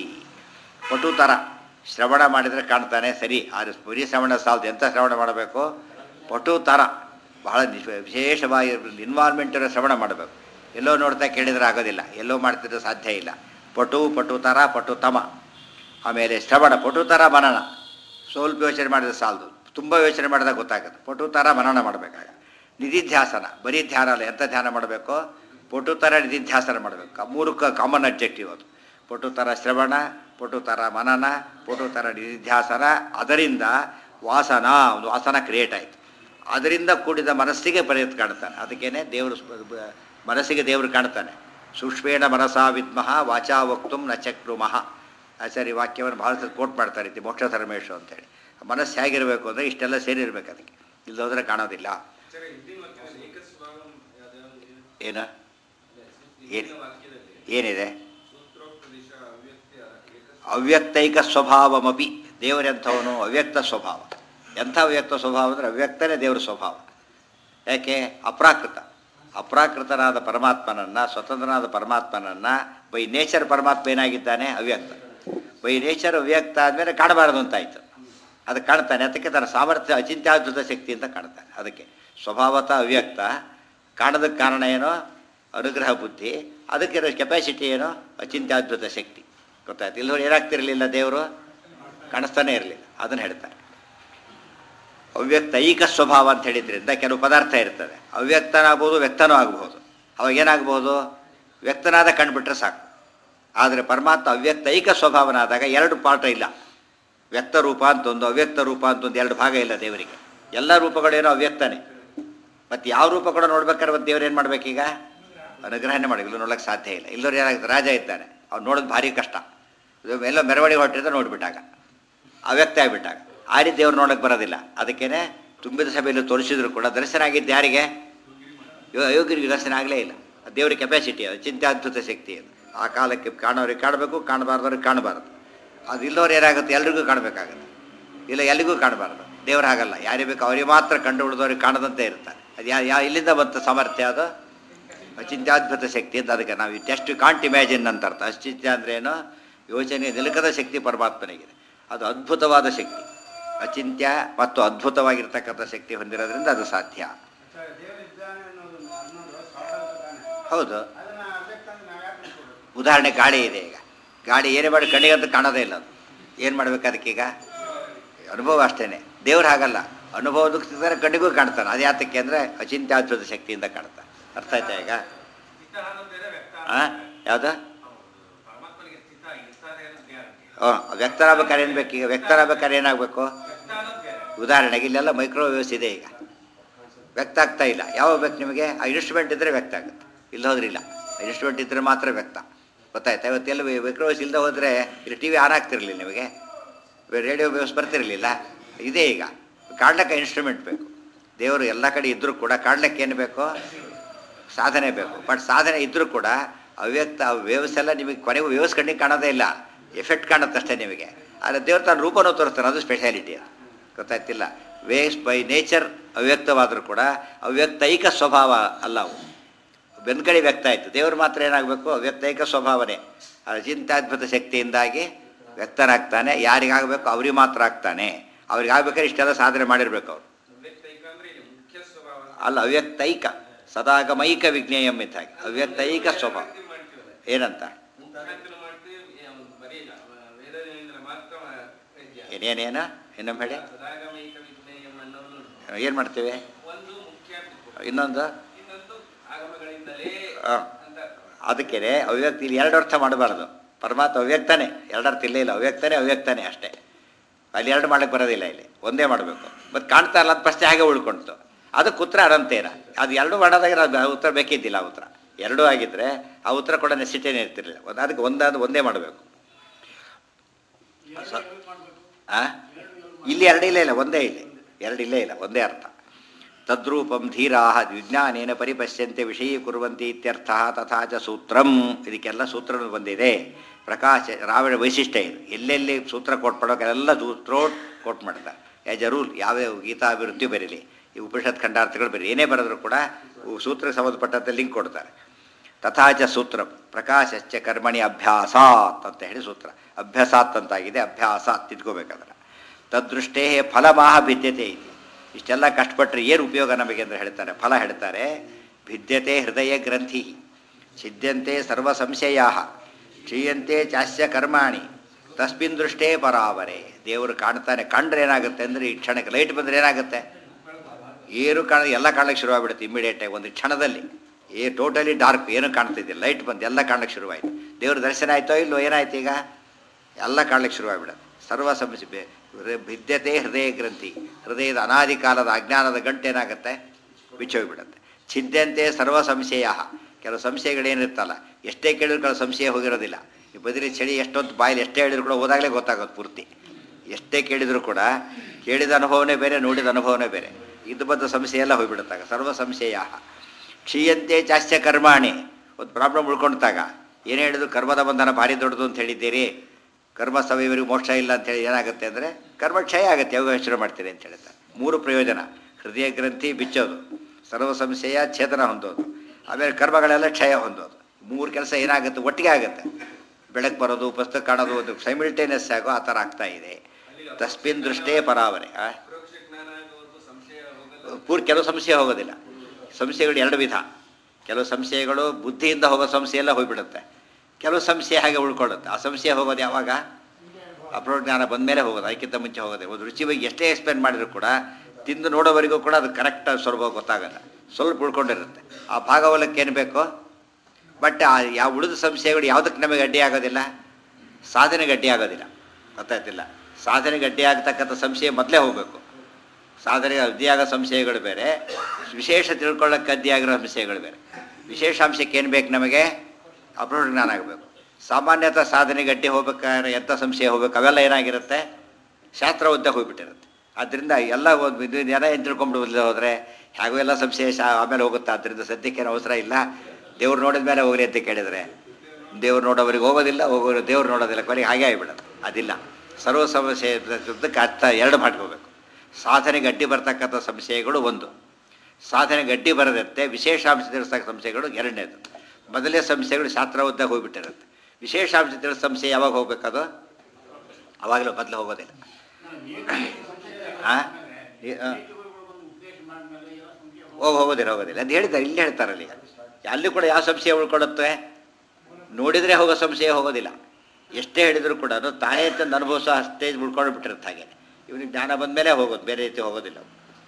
[SPEAKER 1] ಪಟುತರ ಶ್ರವಣ ಮಾಡಿದರೆ ಕಾಣ್ತಾನೆ ಸರಿ ಆದರೆ ಬರೀ ಶ್ರವಣ ಸಾಲದು ಎಂಥ ಶ್ರವಣ ಮಾಡಬೇಕು ಪಟುತರ ಬಹಳ ನಿಶ್- ವಿಶೇಷವಾಗಿ ಇನ್ವಾಲ್ವ್ಮೆಂಟ್ ಇರೋ ಶ್ರವಣ ಮಾಡಬೇಕು ಎಲ್ಲೋ ನೋಡ್ತಾ ಕೇಳಿದ್ರೆ ಆಗೋದಿಲ್ಲ ಎಲ್ಲೋ ಮಾಡ್ತಿದ್ರೆ ಸಾಧ್ಯ ಇಲ್ಲ ಪಟು ಪಟುತರ ಪಟುತಮ ಆಮೇಲೆ ಶ್ರವಣ ಪಟುತರ ಮನನ ಸ್ವಲ್ಪ ಯೋಚನೆ ಮಾಡಿದ್ರೆ ಸಾಲದು ತುಂಬ ಯೋಚನೆ ಮಾಡಿದಾಗ ಗೊತ್ತಾಗುತ್ತೆ ಪಟುತರ ಮನನ ಮಾಡಬೇಕಾಗ ನಿಧಿಧ್ಯಾಸನ ಬರೀ ಧ್ಯಾನ ಅಲ್ಲ ಎಂಥ ಧ್ಯಾನ ಮಾಡಬೇಕು ಪಟುತರ ನಿಧಿಧ್ಯಾಸನ ಮಾಡಬೇಕು ಮೂರಕ್ಕೆ ಕಾಮನ್ ಅಬ್ಜೆಕ್ಟಿವ್ ಅದು ಪಟುತರ ಶ್ರವಣ ಪಟುತರ ಮನನ ಪಟುತರ ನಿಧಿಧ್ಯಾಸನ ಅದರಿಂದ ವಾಸನ ಒಂದು ವಾಸನ ಕ್ರಿಯೇಟ್ ಆಯಿತು ಅದರಿಂದ ಕೂಡಿದ ಮನಸ್ಸಿಗೆ ಪರಿಯತ್ ಕಾಣ್ತಾನೆ ಅದಕ್ಕೇನೆ ದೇವರು ಸ್ವ- ಬ- ಮನಸ್ಸಿಗೆ ದೇವರು ಕಾಣ್ತಾನೆ ಸೂಕ್ಷ್ಮೇಣ ಮನಸಾ ವಿದ್ಮಃ ವಾಚಾ ವಕ್ತುಂ ನ ಚಕ್ರುಮಃ ಆಚಾರ್ಯ ವಾಕ್ಯವನ್ನು ಭಾಳ ಸಲ ಕೋಟ್ ಮಾಡ್ತಾರೆ ರೀತಿ ಮೋಕ್ಷ ಧರ್ಮೇಶು ಅಂತೇಳಿ ಮನಸ್ಸು ಹೇಗಿರಬೇಕು ಅಂದರೆ ಇಷ್ಟೆಲ್ಲ ಸೇರಿರ್ಬೇಕು ಅದಕ್ಕೆ ಇಲ್ಲದೋದ್ರೆ ಕಾಣೋದಿಲ್ಲ ಏನು ಏನು ಏನಿದೆ ಅವ್ಯಕ್ತೈಕ ಸ್ವಭಾವಮಪಿ ದೇವರೆಂಥವನು ಅವ್ಯಕ್ತ ಸ್ವಭಾವ ಎಂಥ ಅವ್ಯಕ್ತ ಸ್ವಭಾವ ಅಂದರೆ ಅವ್ಯಕ್ತನೇ ದೇವರ ಸ್ವಭಾವ ಯಾಕೆ ಅಪ್ರಾಕೃತ ಅಪ್ರಾಕೃತನಾದ ಪರಮಾತ್ಮನನ್ನು ಸ್ವತಂತ್ರನಾದ ಪರಮಾತ್ಮನನ್ನು ಬೈ ನೇಚರ್ ಪರಮಾತ್ಮ ಏನಾಗಿದ್ದಾನೆ ಅವ್ಯಕ್ತ ಬೈ ನೇಚರ್ ಅವ್ಯಕ್ತ ಆದಮೇಲೆ ಕಾಣಬಾರದು ಅಂತಾಯಿತು ಅದು ಕಾಣ್ತಾನೆ ಅದಕ್ಕೆ ತನ್ನ ಸಾಮರ್ಥ್ಯ ಅಚಿಂತ್ಯಾದ್ಭುತ ಶಕ್ತಿ ಅಂತ ಕಾಣ್ತಾನೆ ಅದಕ್ಕೆ ಸ್ವಭಾವತಃ ಅವ್ಯಕ್ತ ಕಾಣೋದಕ್ಕೆ ಕಾರಣ ಏನೋ ಅನುಗ್ರಹ ಬುದ್ಧಿ ಅದಕ್ಕಿರೋ ಕೆಪಾಸಿಟಿ ಏನೋ ಅಚಿಂತ್ಯಾದ್ಭುತ ಶಕ್ತಿ ಗೊತ್ತಾಯ್ತು ಇಲ್ಲವ್ರು ಏನಾಗ್ತಿರಲಿಲ್ಲ ದೇವರು ಕಾಣಿಸ್ತಾನೆ ಇರಲಿಲ್ಲ ಅದನ್ನು ಹೇಳ್ತಾರೆ ಅವ್ಯಕ್ತೈಕ ಸ್ವಭಾವ ಅಂತ ಹೇಳಿದ್ರಿಂದ ಕೆಲವು ಪದಾರ್ಥ ಇರ್ತದೆ ಅವ್ಯಕ್ತನಾಗ್ಬೋದು ವ್ಯಕ್ತನೂ ಆಗ್ಬೋದು ಅವಾಗ ಏನಾಗ್ಬೋದು ವ್ಯಕ್ತನಾದ ಕಂಡುಬಿಟ್ರೆ ಸಾಕು ಆದರೆ ಪರಮಾತ್ಮ ಅವ್ಯಕ್ತೈಕ ಸ್ವಭಾವನಾದಾಗ ಎರಡು ಪಾಠ ಇಲ್ಲ ವ್ಯಕ್ತ ರೂಪ ಅಂತ ಒಂದು ಅವ್ಯಕ್ತ ರೂಪ ಅಂತ ಒಂದು ಎರಡು ಭಾಗ ಇಲ್ಲ ದೇವರಿಗೆ ಎಲ್ಲ ರೂಪಗಳೇನೋ ಅವ್ಯಕ್ತನೇ ಮತ್ತು ಯಾವ ರೂಪ ಕೂಡ ನೋಡ್ಬೇಕಾದ್ರೆ ಮತ್ತೆ ದೇವ್ರು ಏನು ಮಾಡ್ಬೇಕೀಗ ಅನುಗ್ರಹನೇ ಮಾಡಿ ಇಲ್ಲೂ ನೋಡೋಕ್ಕೆ ಸಾಧ್ಯ ಇಲ್ಲ ಇಲ್ಲವ್ರು ಏನಾಗುತ್ತೆ ರಾಜ ಇದ್ದಾನೆ ಅವ್ನು ನೋಡೋದು ಭಾರಿ ಕಷ್ಟ ಇದು ಎಲ್ಲೋ ಮೆರವಣಿಗೆ ಹೊಟ್ಟಿದ್ರೆ ನೋಡಿಬಿಟ್ಟಾಗ ಅವ್ಯಕ್ತ ಆಗಿಬಿಟ್ಟಾಗ ಆ ರೀತಿ ದೇವ್ರು ನೋಡೋಕ್ಕೆ ಬರೋದಿಲ್ಲ ಅದಕ್ಕೇನೆ ತುಂಬಿದ ಸಭೆಯಲ್ಲಿ ತೋರಿಸಿದ್ರು ಕೂಡ ದರ್ಶನ ಆಗಿದ್ದು ಯಾರಿಗೆ ಯೋ- ಅಯೋಗ್ಯರಿಗೆ ದರ್ಶನ ಆಗಲೇ ಇಲ್ಲ ಅದು ದೇವ್ರ ಕೆಪಾಸಿಟಿ ಅದು ಚಿಂತ್ಯಾದ್ಭುತ ಶಕ್ತಿ ಅದು ಆ ಕಾಲಕ್ಕೆ ಕಾಣೋರಿಗೆ ಕಾಣಬೇಕು ಕಾಣಬಾರ್ದವ್ರಿಗೆ ಕಾಣಬಾರ್ದು ಅದು ಇಲ್ಲವ್ರು ಏನಾಗುತ್ತೆ ಎಲ್ರಿಗೂ ಕಾಣಬೇಕಾಗುತ್ತೆ ಇಲ್ಲ ಎಲ್ಲಿಗೂ ಕಾಣಬಾರ್ದು ದೇವ್ರು ಹಾಗಲ್ಲ ಯಾರಿಗೆ ಬೇಕು ಅವರಿಗೆ ಮಾತ್ರ ಕಂಡು ಉಳಿದವ್ರಿಗೆ ಕಾಣದಂತೆ ಇರ್ತಾರೆ ಅದು ಯಾ ಯಾ ಇಲ್ಲಿಂದ ಬಂತ ಸಾಮರ್ಥ್ಯ ಅದು ಅಚಿಂತ್ಯಾದ್ಭುತ ಶಕ್ತಿ ಅಂತ ಅದಕ್ಕೆ ನಾವು ಜಸ್ಟ್ ಕಾಂಟ್ ಇಮ್ಯಾಜಿನ್ ಅಂತ ಅರ್ಥ ಅಚಿಂತ್ಯ ಅಂದ್ರೆ ಏನು ಯೋಚನೆ ನಿಲುಕದ ಶಕ್ತಿ ಪರಮಾತ್ಮನಿಗಿದೆ ಅದು ಅದ್ಭುತವಾದ ಶಕ್ತಿ ಅಚಿಂತ್ಯ ಮತ್ತು ಅದ್ಭುತವಾಗಿರ್ತಕ್ಕಂಥ ಶಕ್ತಿ ಹೊಂದಿರೋದ್ರಿಂದ ಅದು ಸಾಧ್ಯ
[SPEAKER 2] ಸರ್, ದೇವರಿದ್ದಾನೆ ಅನ್ನೋದು ಅನ್ನೋದು ಸ್ವಾಭಾವಿಕ ತಾನೆ.
[SPEAKER 1] ಹೌದು
[SPEAKER 2] ಅದನ್ನ ಅವ್ಯಕ್ತ ಅಂತ ನಾವ್ ಯಾಕೆ ಅನ್ಕೊಡೋದು?
[SPEAKER 1] ಉದಾಹರಣೆ ಗಾಳಿ ಇದೆ ಈಗ ಗಾಳಿ ಏನೇ ಮಾಡಿ ಕಣ್ಣಿಗಂತೂ ಕಾಣೋದೇ ಇಲ್ಲ ಅದು ಏನು ಮಾಡ್ಬೇಕು ಅದಕ್ಕೀಗ ಅನುಭವ ಅಷ್ಟೇನೆ ದೇವ್ರು ಹಾಗಲ್ಲ ಅನುಭವದಕ್ಕೆ ಕಣ್ಣಿಗೂ ಕಾಣ್ತಾನೆ ಅದು ಯಾತಕ್ಕೆ ಅಂದರೆ ಅಚಿಂತ್ಯಾದ್ಭುತ ಶಕ್ತಿಯಿಂದ ಕಾಣ್ತಾನೆ ಅರ್ಥ ಆಯ್ತಾ ಈಗ
[SPEAKER 2] ಚಿತ್ತ ಅನ್ನೋದು ಬೇರೆ, ವ್ಯಕ್ತ
[SPEAKER 1] ಆ
[SPEAKER 2] ಅನ್ನೋದು ಬೇರೆ.
[SPEAKER 1] ಯಾವುದು
[SPEAKER 2] ಹೌದು. ಪರಮಾತ್ಮನಿಗೆ ಚಿತ್ತ ಇರ್ತಾರೆ ಅನ್ನೋದು ಗ್ಯಾರಂಟಿ.
[SPEAKER 1] ಹ್ಞೂ ವ್ಯಕ್ತರಾಗಬೇಕಾದ್ರೆ ಏನು ಬೇಕು ಈಗ ವ್ಯಕ್ತರಾಗಬೇಕಾದ್ರೆ ಏನಾಗಬೇಕು
[SPEAKER 2] ವ್ಯಕ್ತ ಅನ್ನೋದು ಬೇರೆ.
[SPEAKER 1] ಉದಾಹರಣೆಗೆ ಇಲ್ಲೆಲ್ಲ ಮೈಕ್ರೋವೇವ್ಸ್ ಇದೆ ಈಗ ವ್ಯಕ್ತ ಆಗ್ತಾ ಇಲ್ಲ ಯಾವ ಬೇಕು ನಿಮಗೆ ಆ ಇನ್ಸ್ಟ್ರೂಮೆಂಟ್ ಇದ್ದರೆ ವ್ಯಕ್ತ ಆಗುತ್ತೆ ಇಲ್ಲ ಹೋದ್ರೆ ಇಲ್ಲ ಇನ್ಸ್ಟ್ರೂಮೆಂಟ್ ಇದ್ದರೆ ಮಾತ್ರ ವ್ಯಕ್ತ ಗೊತ್ತಾಯ್ತಾ ಇವತ್ತೆಲ್ಲ ಮೈಕ್ರೋವೇವ್ಸ್ ಇಲ್ಲದೆ ಹೋದರೆ ಇಲ್ಲಿ ಟಿ ವಿ ಆನ್ ಆಗ್ತಿರಲಿಲ್ಲ ನಿಮಗೆ ರೇಡಿಯೋ ವ್ಯವಸ್ಥೆ ಬರ್ತಿರಲಿಲ್ಲ ಇದೇ ಈಗ ಕಾಡ್ಲಿಕ್ಕೆ ಇನ್ಸ್ಟ್ರೂಮೆಂಟ್ ಬೇಕು ದೇವರು ಎಲ್ಲ ಕಡೆ ಇದ್ದರೂ ಕೂಡ ಕಾಡ್ಲಿಕ್ಕೆ ಏನು ಬೇಕು ಸಾಧನೆ ಬೇಕು ಬಟ್ ಸಾಧನೆ ಇದ್ದರೂ ಕೂಡ ಅವ್ಯಕ್ತ ವೇವ್ಸ್ ಎಲ್ಲ ನಿಮಗೆ ಕೊನೆಗೂ ವೇವ್ಸ್ ಕಣ್ಣಿಗೆ ಕಾಣೋದೇ ಇಲ್ಲ ಎಫೆಕ್ಟ್ ಕಾಣುತ್ತಷ್ಟೇ ನಿಮಗೆ ಆದರೆ ದೇವ್ರು ತಾನು ರೂಪನೂ ತೋರಿಸ್ತಾನೆ ಅದು ಸ್ಪೆಷಾಲಿಟಿ ಅದು ಗೊತ್ತಾಯ್ತಿಲ್ಲ ವೇವ್ಸ್ ಬೈ ನೇಚರ್ ಅವ್ಯಕ್ತವಾದರೂ ಕೂಡ ಅವ್ಯಕ್ತೈಕ ಸ್ವಭಾವ ಅಲ್ಲ ಅವು ಬೆನ್ಕಡಿ ವ್ಯಕ್ತ ಆಯಿತು ದೇವರು ಮಾತ್ರ ಏನಾಗಬೇಕು ಅವ್ಯಕ್ತೈಕ ಸ್ವಭಾವನೆ ಅಚಿಂತ್ಯಾದ್ಭುತ ಶಕ್ತಿಯಿಂದಾಗಿ ವ್ಯಕ್ತನಾಗ್ತಾನೆ ಯಾರಿಗಾಗಬೇಕು ಅವ್ರಿಗೆ ಮಾತ್ರ ಆಗ್ತಾನೆ ಅವ್ರಿಗೆ ಆಗ್ಬೇಕಾದ್ರೆ ಇಷ್ಟೆಲ್ಲ ಸಾಧನೆ ಮಾಡಿರ್ಬೇಕು ಅವರು
[SPEAKER 2] ಅವ್ಯಕ್ತೈಕ ಅಂದ್ರೆ ಇದು ಮುಖ್ಯ ಸ್ವಭಾವ
[SPEAKER 1] ಅಲ್ಲ ಅವ್ಯಕ್ತೈಕ ಸದಾಗಮೈಕ ವಿಜ್ಞೇಯಂ ಇದ್ದಾಗೆ ಅವ್ಯಕ್ತೈಕ ಸ್ವಭಾವ
[SPEAKER 2] ಮಾಡ್ತೀವಲ್ಲ.
[SPEAKER 1] ಏನಂತ
[SPEAKER 2] ಉದಾಹರಣೆ ಮಾಡ್ತೀವಿ, ಏನು ಬರೀ ಇಲ್ಲ. ವೇದನೆಯಿಂದ ಮಾತ್ರ ವಿದ್ಯೆ.
[SPEAKER 1] ಏನೇನೇನ ಇನ್ನೊಮ್ಮೆ ಹೇಳಿ
[SPEAKER 2] ಸದಾಗಮೈಕ ವಿಜ್ಞೇಯಂ ಅನ್ನೋದು
[SPEAKER 1] ಏನು ಮಾಡ್ತೀವಿ
[SPEAKER 2] ಒಂದು ಮುಖ್ಯ
[SPEAKER 1] ಇನ್ನೊಂದು
[SPEAKER 2] ಇನ್ನೊಂದು ಆಗಮಗಳಿಂದಲೇ
[SPEAKER 1] ಆ.
[SPEAKER 2] ಅಂತ
[SPEAKER 1] ಅದಕ್ಕೆ ಅವ್ಯಕ್ತ ಇಲ್ಲಿ ಎರಡು ಅರ್ಥ ಮಾಡಬಾರ್ದು ಪರಮಾತ್ಮ ಅವ್ಯಕ್ತಾನೆ ಎರಡರ್ಥ ಇಲ್ಲೇ ಇಲ್ಲ ಅವ್ಯಕ್ತಾನೆ ಅವ್ಯಕ್ತಾನೆ ಅಷ್ಟೇ ಅಲ್ಲಿ ಎರಡು ಮಾಡಕ್ಕೆ ಬರೋದಿಲ್ಲ ಇಲ್ಲಿ ಒಂದೇ ಮಾಡಬೇಕು ಮತ್ತು ಕಾಣ್ತಾ ಇಲ್ಲ ಅಂತ ಫಸ್ಟ್ ಹಾಗೆ ಉಳ್ಕೊಂತು ಅದಕ್ಕೆ ಉತ್ತರ ಅನಂತೇನ ಅದು ಎರಡು ಮಾಡೋದಾಗ ಅದು ಉತ್ತರ ಬೇಕಿದ್ದಿಲ್ಲ ಆ ಉತ್ತರ ಎರಡೂ ಆಗಿದ್ದರೆ ಆ ಉತ್ತರ ಕೂಡ ನೆಸಿಟೇನೆ ಇರ್ತಿರಲಿಲ್ಲ ಒಂದು ಅದಕ್ಕೆ ಒಂದಾದ ಒಂದೇ ಮಾಡಬೇಕು ಆ ಇಲ್ಲಿ ಎರಡು ಇಲ್ಲೇ ಇಲ್ಲ ಒಂದೇ ಇಲ್ಲಿ ಎರಡು ಇಲ್ಲೇ ಇಲ್ಲ ಒಂದೇ ಅರ್ಥ ತದ್ರೂಪಂ ಧೀರಾ ವಿಜ್ಞಾನೇನ ಪರಿಪಶ್ಯಂತೆ ವಿಷಯೀಕುರುವಂತೆ ಇತ್ಯರ್ಥ ತಥಾ ಚ ಸೂತ್ರಂ ಇದಕ್ಕೆಲ್ಲ ಸೂತ್ರ ಬಂದಿದೆ ಪ್ರಕಾಶ ರಾವಣ ವೈಶಿಷ್ಟ್ಯ ಇದು ಎಲ್ಲೆಲ್ಲಿ ಸೂತ್ರ ಕೋಟ್ ಮಾಡೋಕೆಲ್ಲ ಸೂತ್ರೋಟ್ ಕೋಟ್ ಮಾಡ್ತಾರೆ ಆ್ಯಸ್ ಅ ರೂಲ್ ಯಾವ್ಯಾವ ಗೀತಾಭಿವೃದ್ಧಿ ಬರೀಲಿ ಈ ಉಪನಿಷತ್ ಖಂಡಾರ್ಥಗಳು ಬರೀ ಏನೇ ಬರೆದ್ರು ಕೂಡ ಉ- ಸೂತ್ರಕ್ಕೆ ಸಂಬಂಧಪಟ್ಟಂತೆ ಲಿಂಕ್ ಕೊಡ್ತಾರೆ ತಥಾಚ ಸೂತ್ರ ಪ್ರಕಾಶಶ್ಚ ಕರ್ಮಣಿ ಅಭ್ಯಾಸಾತ್ ಅಂತ ಹೇಳಿ ಸೂತ್ರ ಅಭ್ಯಾಸಾತ್ ಅಂತಾಗಿದೆ ಅಭ್ಯಾಸಾತ್ ತಿದ್ಕೋಬೇಕಾದ್ರೆ ತದ್ದೃಷ್ಟೇ ಫಲಮಾಹ ಭಿದ್ಯತೆ ಇದೆ ಇಷ್ಟೆಲ್ಲ ಕಷ್ಟಪಟ್ಟರೆ ಏನು ಉಪಯೋಗ ನಮಗೆ ಅಂತ ಹೇಳ್ತಾರೆ ಫಲ ಹೇಳ್ತಾರೆ ಭಿದ್ಯತೆ ಹೃದಯ ಗ್ರಂಥಿ ಛಿದ್ಯಂತೆ ಸರ್ವ ಸಂಶಯ ಕ್ಷೀಯಂತೆ ಚಾಸ್ಯ ಕರ್ಮಾಣಿ ತಸ್ಮಿನ್ ದೃಷ್ಟೇ ಪರಾವರೆ ದೇವರು ಕಾಣ್ತಾನೆ ಕಂಡ್ರೆ ಏನಾಗುತ್ತೆ ಅಂದರೆ ಈ ಕ್ಷಣಕ್ಕೆ ಲೈಟ್ ಬಂದರೆ ಏನಾಗುತ್ತೆ ಏನು ಕಾಣ ಎಲ್ಲ ಕಾಣಲಿಕ್ಕೆ ಶುರುವಾಗ್ಬಿಡುತ್ತೆ ಇಮಿಡಿಯೇಟಾಗಿ ಒಂದು ಕ್ಷಣದಲ್ಲಿ ಏ ಟೋಟಲಿ ಡಾರ್ಕ್ ಏನು ಕಾಣ್ತಿದ್ದಿಲ್ಲ ಲೈಟ್ ಬಂದು ಎಲ್ಲ ಕಾಣಲಿಕ್ಕೆ ಶುರುವಾಯಿತು ದೇವ್ರ ದರ್ಶನ ಆಯ್ತೋ ಇಲ್ಲೋ ಏನಾಯ್ತು ಈಗ ಎಲ್ಲ ಕಾಣಲಿಕ್ಕೆ ಶುರುವಾಗ್ಬಿಡುತ್ತೆ ಸರ್ವ ಸಮಸ್ಯೆ ಬೆ- ಹೃ- ಭಿದ್ಯತೆ ಹೃದಯ ಗ್ರಂಥಿ ಹೃದಯದ ಅನಾದಿ ಕಾಲದ ಅಜ್ಞಾನದ ಗಂಟೆ ಏನಾಗುತ್ತೆ ಬಿಚ್ಚೋಗ್ಬಿಡುತ್ತೆ ಛಿದ್ಯಂತೆ ಸರ್ವ ಸಂಶಯ ಕೆಲವು ಸಂಶಯಗಳೇನಿರ್ತಲ್ಲ ಎಷ್ಟೇ ಕೇಳಿದ್ರು ಕೆಲವು ಸಂಶಯ ಹೋಗಿರೋದಿಲ್ಲ ಈ ಬದಲಿ ಚಳಿ ಎಷ್ಟೊತ್ತು ಬಾಯಲ್ಲಿ ಎಷ್ಟೇ ಹೇಳಿದ್ರು ಕೂಡ ಹೋದಾಗಲೇ ಗೊತ್ತಾಗೋದು ಪೂರ್ತಿ ಎಷ್ಟೇ ಕೇಳಿದರೂ ಕೂಡ ಕೇಳಿದ ಅನುಭವನೇ ಬೇರೆ ನೋಡಿದ ಅನುಭವನೇ ಬೇರೆ ಇದು ಬಂದ ಸಂಶಯ ಎಲ್ಲ ಹೋಗ್ಬಿಡುತ್ತಾಗ ಸರ್ವ ಸಂಶಯ ಕ್ಷೀಯಂತೆ ಚಾಸ್ಯ ಕರ್ಮಾಣಿ ಒಂದು ಪ್ರಾಬ್ಲಮ್ ಉಳ್ಕೊಂಡಾಗ ಏನು ಹೇಳಿದ್ರು ಕರ್ಮದ ಬಂಧನ ಭಾರಿ ದೊಡ್ಡದು ಅಂತ ಹೇಳಿದ್ದೀರಿ ಕರ್ಮ ಸವಯವರಿಗೆ ಮೋಕ್ಷ ಇಲ್ಲ ಅಂತ ಹೇಳಿ ಏನಾಗುತ್ತೆ ಅಂದರೆ ಕರ್ಮ ಕ್ಷಯ ಆಗುತ್ತೆ ಯಾವಾಗ ಶುರು ಮಾಡ್ತೀರಿ ಅಂತ ಹೇಳ್ತಾರೆ ಮೂರು ಪ್ರಯೋಜನ ಹೃದಯ ಗ್ರಂಥಿ ಬಿಚ್ಚೋದು ಸರ್ವ ಸಂಶಯ ಛೇದನ ಹೊಂದೋದು ಆಮೇಲೆ ಕರ್ಮಗಳೆಲ್ಲ ಕ್ಷಯ ಹೊಂದೋದು ಮೂರು ಕೆಲಸ ಏನಾಗುತ್ತೆ ಒಟ್ಟಿಗೆ ಆಗುತ್ತೆ ಬೆಳಕು ಬರೋದು ಪುಸ್ತಕ ಕಾಣೋದು ಒಂದು ಸೈಮಿಲ್ಟೇನಿಯಸ್ ಆಗೋ ಆ ಥರ ಆಗ್ತಾ ಇದೆ
[SPEAKER 2] ಅಲ್ಲಿಗೆ
[SPEAKER 1] ತಸ್ಮಿನ್ ದೃಷ್ಟೇ ಪರಾವರೆ ಆ?
[SPEAKER 2] ಅಪರೋಕ್ಷ ಜ್ಞಾನ ಆಗುವವರೆಗೂ ಸಂಶಯ ಹೋಗಲ್ಲ
[SPEAKER 1] ಪೂರ್ ಕೆಲವು ಸಂಶಯ ಹೋಗೋದಿಲ್ಲ ಸಂಶಯಗಳು ಎರಡು ವಿಧ ಕೆಲವು ಸಂಶಯಗಳು ಬುದ್ಧಿಯಿಂದ ಹೋಗೋ ಸಂಶಯ ಎಲ್ಲ ಹೋಗ್ಬಿಡುತ್ತೆ ಕೆಲವು ಸಂಶಯ ಹಾಗೆ ಉಳ್ಕೊಳ್ಳುತ್ತೆ ಆ ಸಂಶಯ ಹೋಗೋದು ಯಾವಾಗ ಅಪ್ರೋಜ್ಞಾನ ಬಂದ ಮೇಲೆ ಹೋಗೋದು ಅದಕ್ಕಿಂತ ಮುಂಚೆ ಹೋಗೋದೆ ಒಂದು ರುಚಿ ಬಗ್ಗೆ ಎಷ್ಟೇ ಎಕ್ಸ್ಪ್ಲೇನ್ ಮಾಡಿದ್ರು ಕೂಡ ತಿಂದು ನೋಡೋವರೆಗೂ ಕೂಡ ಅದು ಕರೆಕ್ಟಾಗಿ ಸ್ವಲ್ಪ ಗೊತ್ತಾಗಲ್ಲ ಸ್ವಲ್ಪ ಉಳ್ಕೊಂಡಿರುತ್ತೆ ಆ ಭಾಗವಲಕ್ಕೆ ಏನು ಬೇಕು ಬಟ್ ಆ ಯಾವ ಉಳಿದ ಸಂಶಯಗಳು ಯಾವುದಕ್ಕೆ ನಮಗೆ ಅಡ್ಡಿ ಆಗೋದಿಲ್ಲ ಸಾಧನೆಗೆ ಅಡ್ಡಿ ಆಗೋದಿಲ್ಲ ಗೊತ್ತಾಯ್ತಿಲ್ಲ ಸಾಧನೆಗೆ ಅಡ್ಡಿ ಆಗ್ತಕ್ಕಂಥ ಸಂಶಯ ಮೊದಲೇ ಹೋಗಬೇಕು ಸಾಧನೆಗೆ ಅಡ್ಡಿಯಾಗೋ ಸಂಶಯಗಳು ಬೇರೆ ವಿಶೇಷ ತಿಳ್ಕೊಳ್ಳೋಕ್ಕೆ ಅಡ್ಡಿಯಾಗಿರೋ ಸಂಶಯಗಳು ಬೇರೆ ವಿಶೇಷಾಂಶಕ್ಕೆ ಏನು ಬೇಕು ನಮಗೆ ಅಪ್ರೋಢ ಜ್ಞಾನ ಆಗಬೇಕು ಸಾಮಾನ್ಯತಃ ಸಾಧನೆಗೆ ಅಡ್ಡಿ ಹೋಗ್ಬೇಕಾದ್ರೆ ಎಂಥ ಸಂಶಯ ಹೋಗ್ಬೇಕು ಅವೆಲ್ಲ ಏನಾಗಿರುತ್ತೆ ಶಾಸ್ತ್ರ ಉದ್ದ ಹೋಗ್ಬಿಟ್ಟಿರುತ್ತೆ ಆದ್ದರಿಂದ ಎಲ್ಲ ಒಂದು ಇದು ಜನ ಏನು ತಿಳ್ಕೊಂಡ್ಬಿಡುವುದಿಲ್ಲ ಹೋದರೆ ಹೇಗೂ ಎಲ್ಲ ಸಂಶಯ ಶಾ ಆಮೇಲೆ ಹೋಗುತ್ತೆ ಆದ್ದರಿಂದ ಸದ್ಯಕ್ಕೇನು ಅವಸರ ಇಲ್ಲ ದೇವ್ರು ನೋಡಿದ ಮೇಲೆ ಹೋಗ್ಲಿ ಅಂತ ಕೇಳಿದರೆ ದೇವ್ರು ನೋಡೋವರಿಗೆ ಹೋಗೋದಿಲ್ಲ ಹೋಗೋರು ದೇವ್ರು ನೋಡೋದಿಲ್ಲ ಕೊನೆಗೆ ಹಾಗೆ ಆಗಿಬಿಡೋದು ಅದಿಲ್ಲ ಸರ್ವ ಸಮಸ್ಯೆ ಶಬ್ದಕ್ಕೆ ಅರ್ಥ ಎರಡು ಮಾಡ್ಕೋಬೇಕು ಸಾಧನೆಗೆ ಅಡ್ಡಿ ಬರ್ತಕ್ಕಂಥ ಸಂಶಯಗಳು ಒಂದು ಸಾಧನೆಗೆ ಅಡ್ಡಿ ಬರದಂತೆ ವಿಶೇಷಾಂಶ ತಿಳಿಸ್ತಕ್ಕ ಸಂಶಯಗಳು ಎರಡನೇದು ಮೊದಲೇ ಸಂಶಯಗಳು ಶಾಸ್ತ್ರ ಉದ್ದಾಗ ಹೋಗ್ಬಿಟ್ಟಿರುತ್ತೆ ವಿಶೇಷಾಂಶ ತಿಳಿಸೋ ಸಂಶಯ ಯಾವಾಗ ಹೋಗ್ಬೇಕದು ಅವಾಗಲೂ ಮೊದಲು ಹೋಗೋದಿಲ್ಲ ಹಾಂ ಹೋಗಿ ಹೋಗೋದಿಲ್ಲ ಹೋಗೋದಿಲ್ಲ ಅದು ಹೇಳಿದ್ದಾರೆ ಇಲ್ಲಿ ಹೇಳ್ತಾರಲ್ಲ ಈಗ ಅಲ್ಲಿ ಕೂಡ ಯಾವ ಸಂಶಯ ಉಳ್ಕೊಳುತ್ತೆ ನೋಡಿದರೆ ಹೋಗೋ ಸಂಶಯ ಹೋಗೋದಿಲ್ಲ ಎಷ್ಟೇ ಹೇಳಿದ್ರು ಕೂಡ ಅದು ತಾನೇ ತಂದು ಅನುಭವಿಸೋ ಸ್ಟೇಜ್ ಉಳ್ಕೊಂಡು ಬಿಟ್ಟಿರುತ್ತೆ ಹಾಗೆ ಇವನಿಗೆ ಜ್ಞಾನ ಬಂದ ಮೇಲೆ ಹೋಗೋದು ಬೇರೆ ರೀತಿ ಹೋಗೋದಿಲ್ಲ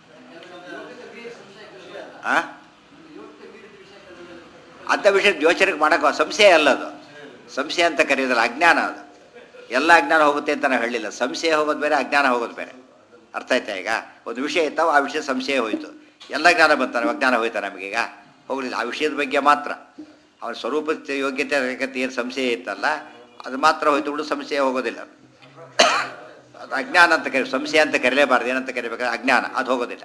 [SPEAKER 1] ಆ ಅಂಥ ವಿಷಯ ಯೋಚನೆಗೆ ಮಾಡೋಕೆ ಸಂಶಯ ಅಲ್ಲ ಅದು ಸಂಶಯ ಅಂತ ಕರೆಯೋದಿಲ್ಲ ಅಜ್ಞಾನ ಅದು ಎಲ್ಲ ಅಜ್ಞಾನ ಹೋಗುತ್ತೆ ಅಂತ ನಾವು ಹೇಳಿಲ್ಲ ಸಂಶಯ ಹೋಗೋದು ಬೇರೆ ಅಜ್ಞಾನ ಹೋಗೋದು ಬೇರೆ ಅರ್ಥ ಆಯ್ತಾ ಈಗ ಒಂದು ವಿಷಯ ಇತ್ತಾವ ಆ ವಿಷಯ ಸಂಶಯ ಹೋಯಿತು ಎಲ್ಲ ಜ್ಞಾನ ಬಂತಾನೆ ಅಜ್ಞಾನ ಹೋಯ್ತಾ ನಮಗೀಗ ಹೋಗಲಿಲ್ಲ ಆ ವಿಷಯದ ಬಗ್ಗೆ ಮಾತ್ರ ಅವನ ಸ್ವರೂಪ ಯೋಗ್ಯತೆ ಅರ್ಹತೆ ಏನು ಸಂಶಯ ಇತ್ತಲ್ಲ ಅದು ಮಾತ್ರ ಹೋಯ್ತು ಬಿಡು ಸಂಶಯ ಹೋಗೋದಿಲ್ಲ ಅದು ಅಜ್ಞಾನ ಅಂತ ಕರಿ ಸಂಶಯ ಅಂತ ಕರೀಲೇಬಾರ್ದು ಏನಂತ ಕರಿಬೇಕಾದ್ರೆ ಅಜ್ಞಾನ ಅದು ಹೋಗೋದಿಲ್ಲ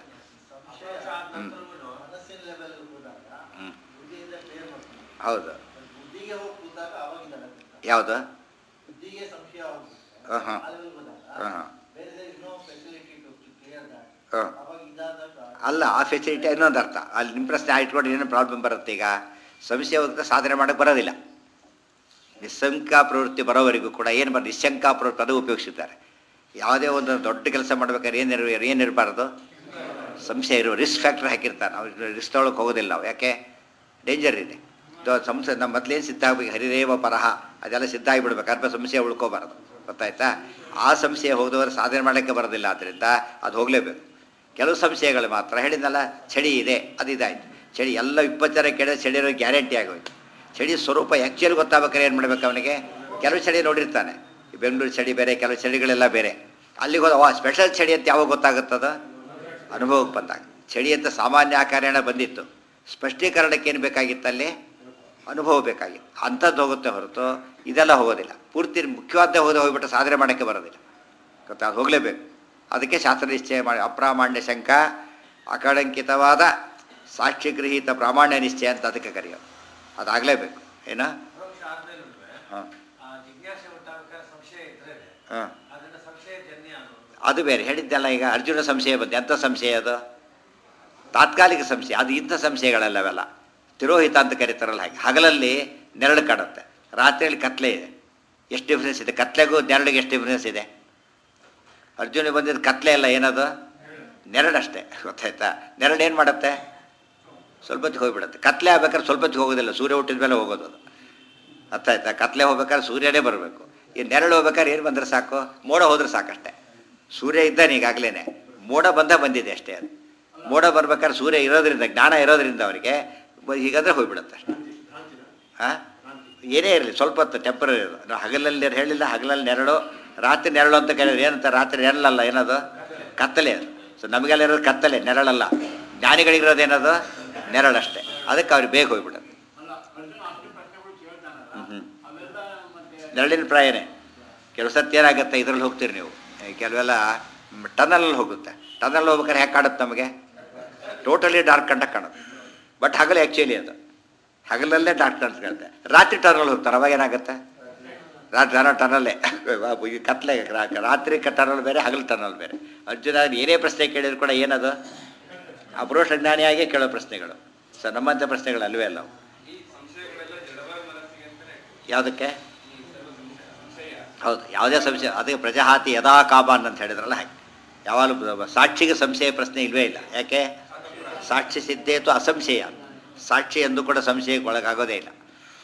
[SPEAKER 1] ಹ್ಮ್.
[SPEAKER 3] ಮನಸ್ಸಿನ ಲೆವೆಲ್ ಹೋದಾಗ
[SPEAKER 1] ಹ್ಞೂ
[SPEAKER 3] ಬುದ್ಧಿಯಿಂದ ಕ್ಲಿಯರ್ ಮಾಡ್ತಾರೆ
[SPEAKER 1] ಹೌದು
[SPEAKER 3] ಬುದ್ಧಿಗೆ ಹೋಗಿ ಕೂತಾಗ ಅವಾಗಿಂದ ಆಗುತ್ತೆ.
[SPEAKER 1] ಯಾವುದು
[SPEAKER 3] ಬುದ್ಧಿಗೆ ಸಂಶಯ ಹೋಗುತ್ತೆ
[SPEAKER 1] ಹಾಂ ಹಾಂ
[SPEAKER 3] ಆ level ಹೋದಾಗ
[SPEAKER 1] ಹಾಂ ಹಾಂ
[SPEAKER 3] ಬೇರೆ there is no facility to clear that.
[SPEAKER 1] ಹಾಂ
[SPEAKER 3] ಅವಾಗ ಇದಾದಾಗ
[SPEAKER 1] ಅಲ್ಲ ಆ ಫೆಸಿಲಿಟಿ ಇನ್ನೊಂದು ಅರ್ಥ ಅಲ್ಲಿ ನಿಮ್ಮ ಪ್ರಶ್ನೆ ಇಟ್ಕೊಂಡು ಏನು ಪ್ರಾಬ್ಲಮ್ ಬರುತ್ತೆ ಈಗ ಸಂಶಯ ಹೋಗುತ್ತೆ ಸಾಧನೆ ಮಾಡೋಕ್ಕೆ ಬರೋದಿಲ್ಲ ನಿಸ್ಸಂಕ ಪ್ರವೃತ್ತಿ ಬರೋವರೆಗೂ ಕೂಡ ಏನು ಬರ ನಿಶಂಕ ಪ್ರವೃತ್ತಿ ಪದ ಉಪಯೋಗಿಸಿದ್ದಾರೆ ಯಾವುದೇ ಒಂದು ದೊಡ್ಡ ಕೆಲಸ ಮಾಡ್ಬೇಕಾದ್ರೆ ಏನು ಇರ ಏನಿರಬಾರ್ದು ಸಂಶಯ ಇರುವ ರಿಸ್ಕ್ ಫ್ಯಾಕ್ಟರ್ ಹಾಕಿರ್ತಾನೆ ಅವ್ರು ರಿಸ್ಕ್ ತೊಗೊಳಕ್ಕೆ ಹೋಗೋದಿಲ್ಲ ನಾವು ಯಾಕೆ ಡೇಂಜರ್ ಇದೆ ದೊ- ಸಂಶಯ ನಮ್ಮ ಮೊದಲೇನು ಸಿದ್ಧ ಆಗಬೇಕು ಹರಿದೇವ ಪರಹ ಅದೆಲ್ಲ ಸಿದ್ಧ ಆಗಿಬಿಡ್ಬೇಕು ಅಲ್ಪ ಸಂಶಯ ಉಳ್ಕೋಬಾರ್ದು ಗೊತ್ತಾಯ್ತಾ ಆ ಸಂಶಯ ಹೋದವರು ಸಾಧನೆ ಮಾಡೋಕ್ಕೆ ಬರೋದಿಲ್ಲ ಆದ್ದರಿಂದ ಅದು ಹೋಗಲೇಬೇಕು ಕೆಲವು ಸಂಶಯಗಳು ಮಾತ್ರ ಹೇಳಿದ್ನಲ್ಲ ಚಳಿ ಇದೆ ಅದು ಇದಾಯ್ತು ಚಳಿ ಎಲ್ಲ ಇಪ್ಪತ್ತು ಜನ ಕೇಳಿದ್ರೆ ಚಳಿ ಇರೋ ಗ್ಯಾರಂಟಿ ಆಗೋಯ್ತು ಚಳಿ ಸ್ವರೂಪ ಆ್ಯಕ್ಚುಲಿ ಗೊತ್ತಾಗ್ಬೇಕಾದ್ರೆ ಏನು ಮಾಡ್ಬೇಕು ಅವನಿಗೆ ಕೆಲವು ಚಳಿ ನೋಡಿರ್ತಾನೆ ಈ ಬೆಂಗಳೂರು ಚಳಿ ಬೇರೆ ಕೆಲವು ಚಳಿಗಳೆಲ್ಲ ಬೇರೆ ಅಲ್ಲಿಗೆ ಹೋದ ವಾ ಸ್ಪೆಷಲ್ ಚಳಿ ಅಂತ ಯಾವಾಗ ಗೊತ್ತಾಗುತ್ತದ ಅನುಭವಕ್ಕೆ ಬಂದಾಗ ಚಳಿ ಅಂತ ಸಾಮಾನ್ಯ ಆಕಾರೇಣ ಬಂದಿತ್ತು ಸ್ಪಷ್ಟೀಕರಣಕ್ಕೆ ಏನು ಬೇಕಾಗಿತ್ತಲ್ಲಿ ಅನುಭವ ಬೇಕಾಗಿತ್ತು ಅಂಥದ್ದು ಹೋಗುತ್ತೆ ಹೊರತು ಇದೆಲ್ಲ ಹೋಗೋದಿಲ್ಲ ಪೂರ್ತಿ ಮುಖ್ಯವಾದ ಹೋದ ಹೋಗ್ಬಿಟ್ಟು ಸಾಧನೆ ಮಾಡೋಕ್ಕೆ ಬರೋದಿಲ್ಲ ಗೊತ್ತಾ ಅದು ಹೋಗಲೇಬೇಕು ಅದಕ್ಕೆ ಶಾಸ್ತ್ರ ನಿಶ್ಚಯ ಮಾಡಿ ಅಪ್ರಾಮಾಣ್ಯ ಶಂಕ ಅಕಳಂಕಿತವಾದ ಸಾಕ್ಷಿಗೃಹೀತ ಪ್ರಾಮಾಣ್ಯ ನಿಶ್ಚಯ ಅಂತ ಅದಕ್ಕೆ ಕರೆಯೋದು ಅದಾಗಲೇಬೇಕು ಏನೋ
[SPEAKER 2] ಅಪರೋಕ್ಷ ಆದ್ಮೇಲೂ
[SPEAKER 1] ಹಾಂ
[SPEAKER 2] ಆ ಜಿಜ್ಞಾಸೆ ಉಂಟಾಗಬೇಕಾದ್ರೆ ಸಂಶಯ ಇದ್ರೆ
[SPEAKER 1] ಹಾಂ
[SPEAKER 2] ಅದನ್ನ ಸಂಶಯ ಜನ್ಯ ಅನ್ನೋದು
[SPEAKER 1] ಅದು ಬೇರೆ ಹೇಳಿದ್ದಲ್ಲ ಈಗ ಅರ್ಜುನ ಸಂಶಯ ಬಂತು ಎಂಥ ಸಂಶಯ ಅದು ತಾತ್ಕಾಲಿಕ ಸಂಶಯ ಅದು ಇಂಥ ಸಂಶಯಗಳಲ್ಲ ಅವೆಲ್ಲ ತಿರೋಹಿತ ಅಂತ ಕರೀತಾರಲ್ಲ ಹಾಗೆ ಹಗಲಲ್ಲಿ ನೆರಳು ಕಾಣುತ್ತೆ ರಾತ್ರಿಯಲ್ಲಿ ಕತ್ಲೆ ಇದೆ ಎಷ್ಟು ಡಿಫ್ರೆನ್ಸ್ ಇದೆ ಕತ್ಲೆಗೂ ನೆರಳಿಗೆ ಎಷ್ಟು ಡಿಫ್ರೆನ್ಸ್ ಇದೆ ಅರ್ಜುನ ಬಂದಿದ್ದು ಕತ್ಲೆ ಅಲ್ಲ ಏನದು ನೆರಳಷ್ಟೇ ಗೊತ್ತಾಯ್ತಾ ನೆರಳು ಏನು ಮಾಡುತ್ತೆ ಸ್ವಲ್ಪ ಹೊತ್ತಿಗೆ ಹೋಗ್ಬಿಡುತ್ತೆ ಕತ್ಲೆ ಆಗ್ಬೇಕಾದ್ರೆ ಸ್ವಲ್ಪ ಹೊತ್ತಿಗೆ ಹೋಗೋದಿಲ್ಲ ಸೂರ್ಯ ಹುಟ್ಟಿದ ಮೇಲೆ ಹೋಗೋದು ಅದು ಅರ್ಥ ಆಯ್ತಾ ಕತ್ಲೆ ಹೋಗ್ಬೇಕಾದ್ರೆ ಸೂರ್ಯನೇ ಬರಬೇಕು ಈ ನೆರಳು ಹೋಗ್ಬೇಕಾದ್ರೆ ಏನು ಬಂದರೆ ಸಾಕು ಮೋಡ ಹೋದ್ರೆ ಸಾಕಷ್ಟೇ ಸೂರ್ಯ ಇದ್ದಾನೆ ಈಗಾಗಲೇ ಮೋಡ ಬಂದ ಬಂದಿದೆ ಅಷ್ಟೇ ಅದು ಮೋಡ ಬರ್ಬೇಕಾದ್ರೆ ಸೂರ್ಯ ಇರೋದ್ರಿಂದ ಜ್ಞಾನ ಇರೋದ್ರಿಂದ ಅವರಿಗೆ ಬ- ಹೀಗಾದ್ರೆ ಹೋಗ್ಬಿಡುತ್ತೆ ಅಷ್ಟೇ ಹಾಂ ಏನೇ ಇರಲಿ ಸ್ವಲ್ಪ ಹೊತ್ತು ಟೆಂಪರರಿ ಅದು ನಾವು ಹಗಲಲ್ಲಿ ಹೇಳಿಲ್ಲ ಹಗಲಲ್ಲಿ ನೆರಳು ರಾತ್ರಿ ನೆರಳು ಅಂತ ಕೇಳಿದ್ರೆ ಏನಂತ ರಾತ್ರಿ ನೆರಳಲ್ಲ ಏನದು ಕತ್ತಲೆ ಅದು ಸೊ ನಮಗೆಲ್ಲ ಇರೋದು ಕತ್ತಲೆ ನೆರಳಲ್ಲ ಜ್ಞಾನಿಗಳಿಗಿರೋದು ಏನದು ನೆರಳಷ್ಟೇ ಅದಕ್ಕೆ ಅವ್ರಿಗೆ ಬೇಗ ಹೋಗ್ಬಿಡುತ್ತೆ ಹ್ಞೂ ನೆರಳಿನ ಪ್ರಾಯನೇ ಕೆಲವು ಸತಿ ಏನಾಗುತ್ತೆ ಇದ್ರಲ್ಲಿ ಹೋಗ್ತೀರಿ ನೀವು ಈ ಕೆಲವೆಲ್ಲ ಟನಲಲ್ಲಿ ಹೋಗುತ್ತೆ ಟನಲ್ ಹೋಗ್ಬೇಕಾದ್ರೆ ಹೇಗೆ ಕಾಣುತ್ತೆ ನಮಗೆ ಟೋಟಲಿ ಡಾರ್ಕ್ ಕಂಡ ಕಾಣುತ್ತೆ ಬಟ್ ಹಗಲು ಆ್ಯಕ್ಚುಲಿ ಅದು ಹಗಲಲ್ಲೇ ಡಾರ್ಕ್ ಅಂತ ಕಾಣುತ್ತೆ ರಾತ್ರಿ ಟನಲ್ ಹೋಗ್ತಾರೆ ಅವಾಗ ಏನಾಗುತ್ತೆ ರಾತ್ರಿ ಟನಲ್ ಟನಲ್ಲೇ ಈ ಕತ್ಲೆ ರಾ- ರಾತ್ರಿ ಟನಲ್ ಬೇರೆ ಹಗಲು ಟನಲ್ ಬೇರೆ ಅರ್ಜುನ ಏನೇ ಪ್ರಶ್ನೆ ಕೇಳಿದ್ರು ಕೂಡ ಏನದು ಅಪರೋಷ ಜ್ಞಾನಿಯಾಗೇ ಕೇಳೋ ಪ್ರಶ್ನೆಗಳು ಸೊ ನಮ್ಮಂಥ ಪ್ರಶ್ನೆಗಳು ಅಲ್ವೇ ಅಲ್ಲ ಅವು.
[SPEAKER 2] ಈ ಸಂಶಯಗಳೆಲ್ಲ ಜಡವಾದ ಮನಸ್ಸಿಗೆ ಅಂತಾನೆ
[SPEAKER 1] ಯಾವುದಕ್ಕೆ
[SPEAKER 2] ಈ ಸರ್ವ ಸಂಶಯ ಸಂಶಯ
[SPEAKER 1] ಹೌದು ಯಾವುದೇ ಸಂಶಯ ಅದಕ್ಕೆ ಪ್ರಜಾಹಾತಿ ಯದಾ ಕಾಬಾನ್ ಅಂತ ಹೇಳಿದ್ರಲ್ಲ ಹಾಗೆ ಯಾವಾಗಲೂ ಸಾಕ್ಷಿಗೆ ಸಂಶಯ ಪ್ರಶ್ನೆ ಇಲ್ವೇ ಇಲ್ಲ ಯಾಕೆ ಸಾಕ್ಷಿ ಸಿದ್ಧೇತು ಅಸಂಶಯ ಸಾಕ್ಷಿ ಎಂದು ಕೂಡ ಸಂಶಯಕ್ಕೆ ಒಳಗಾಗೋದೇ ಇಲ್ಲ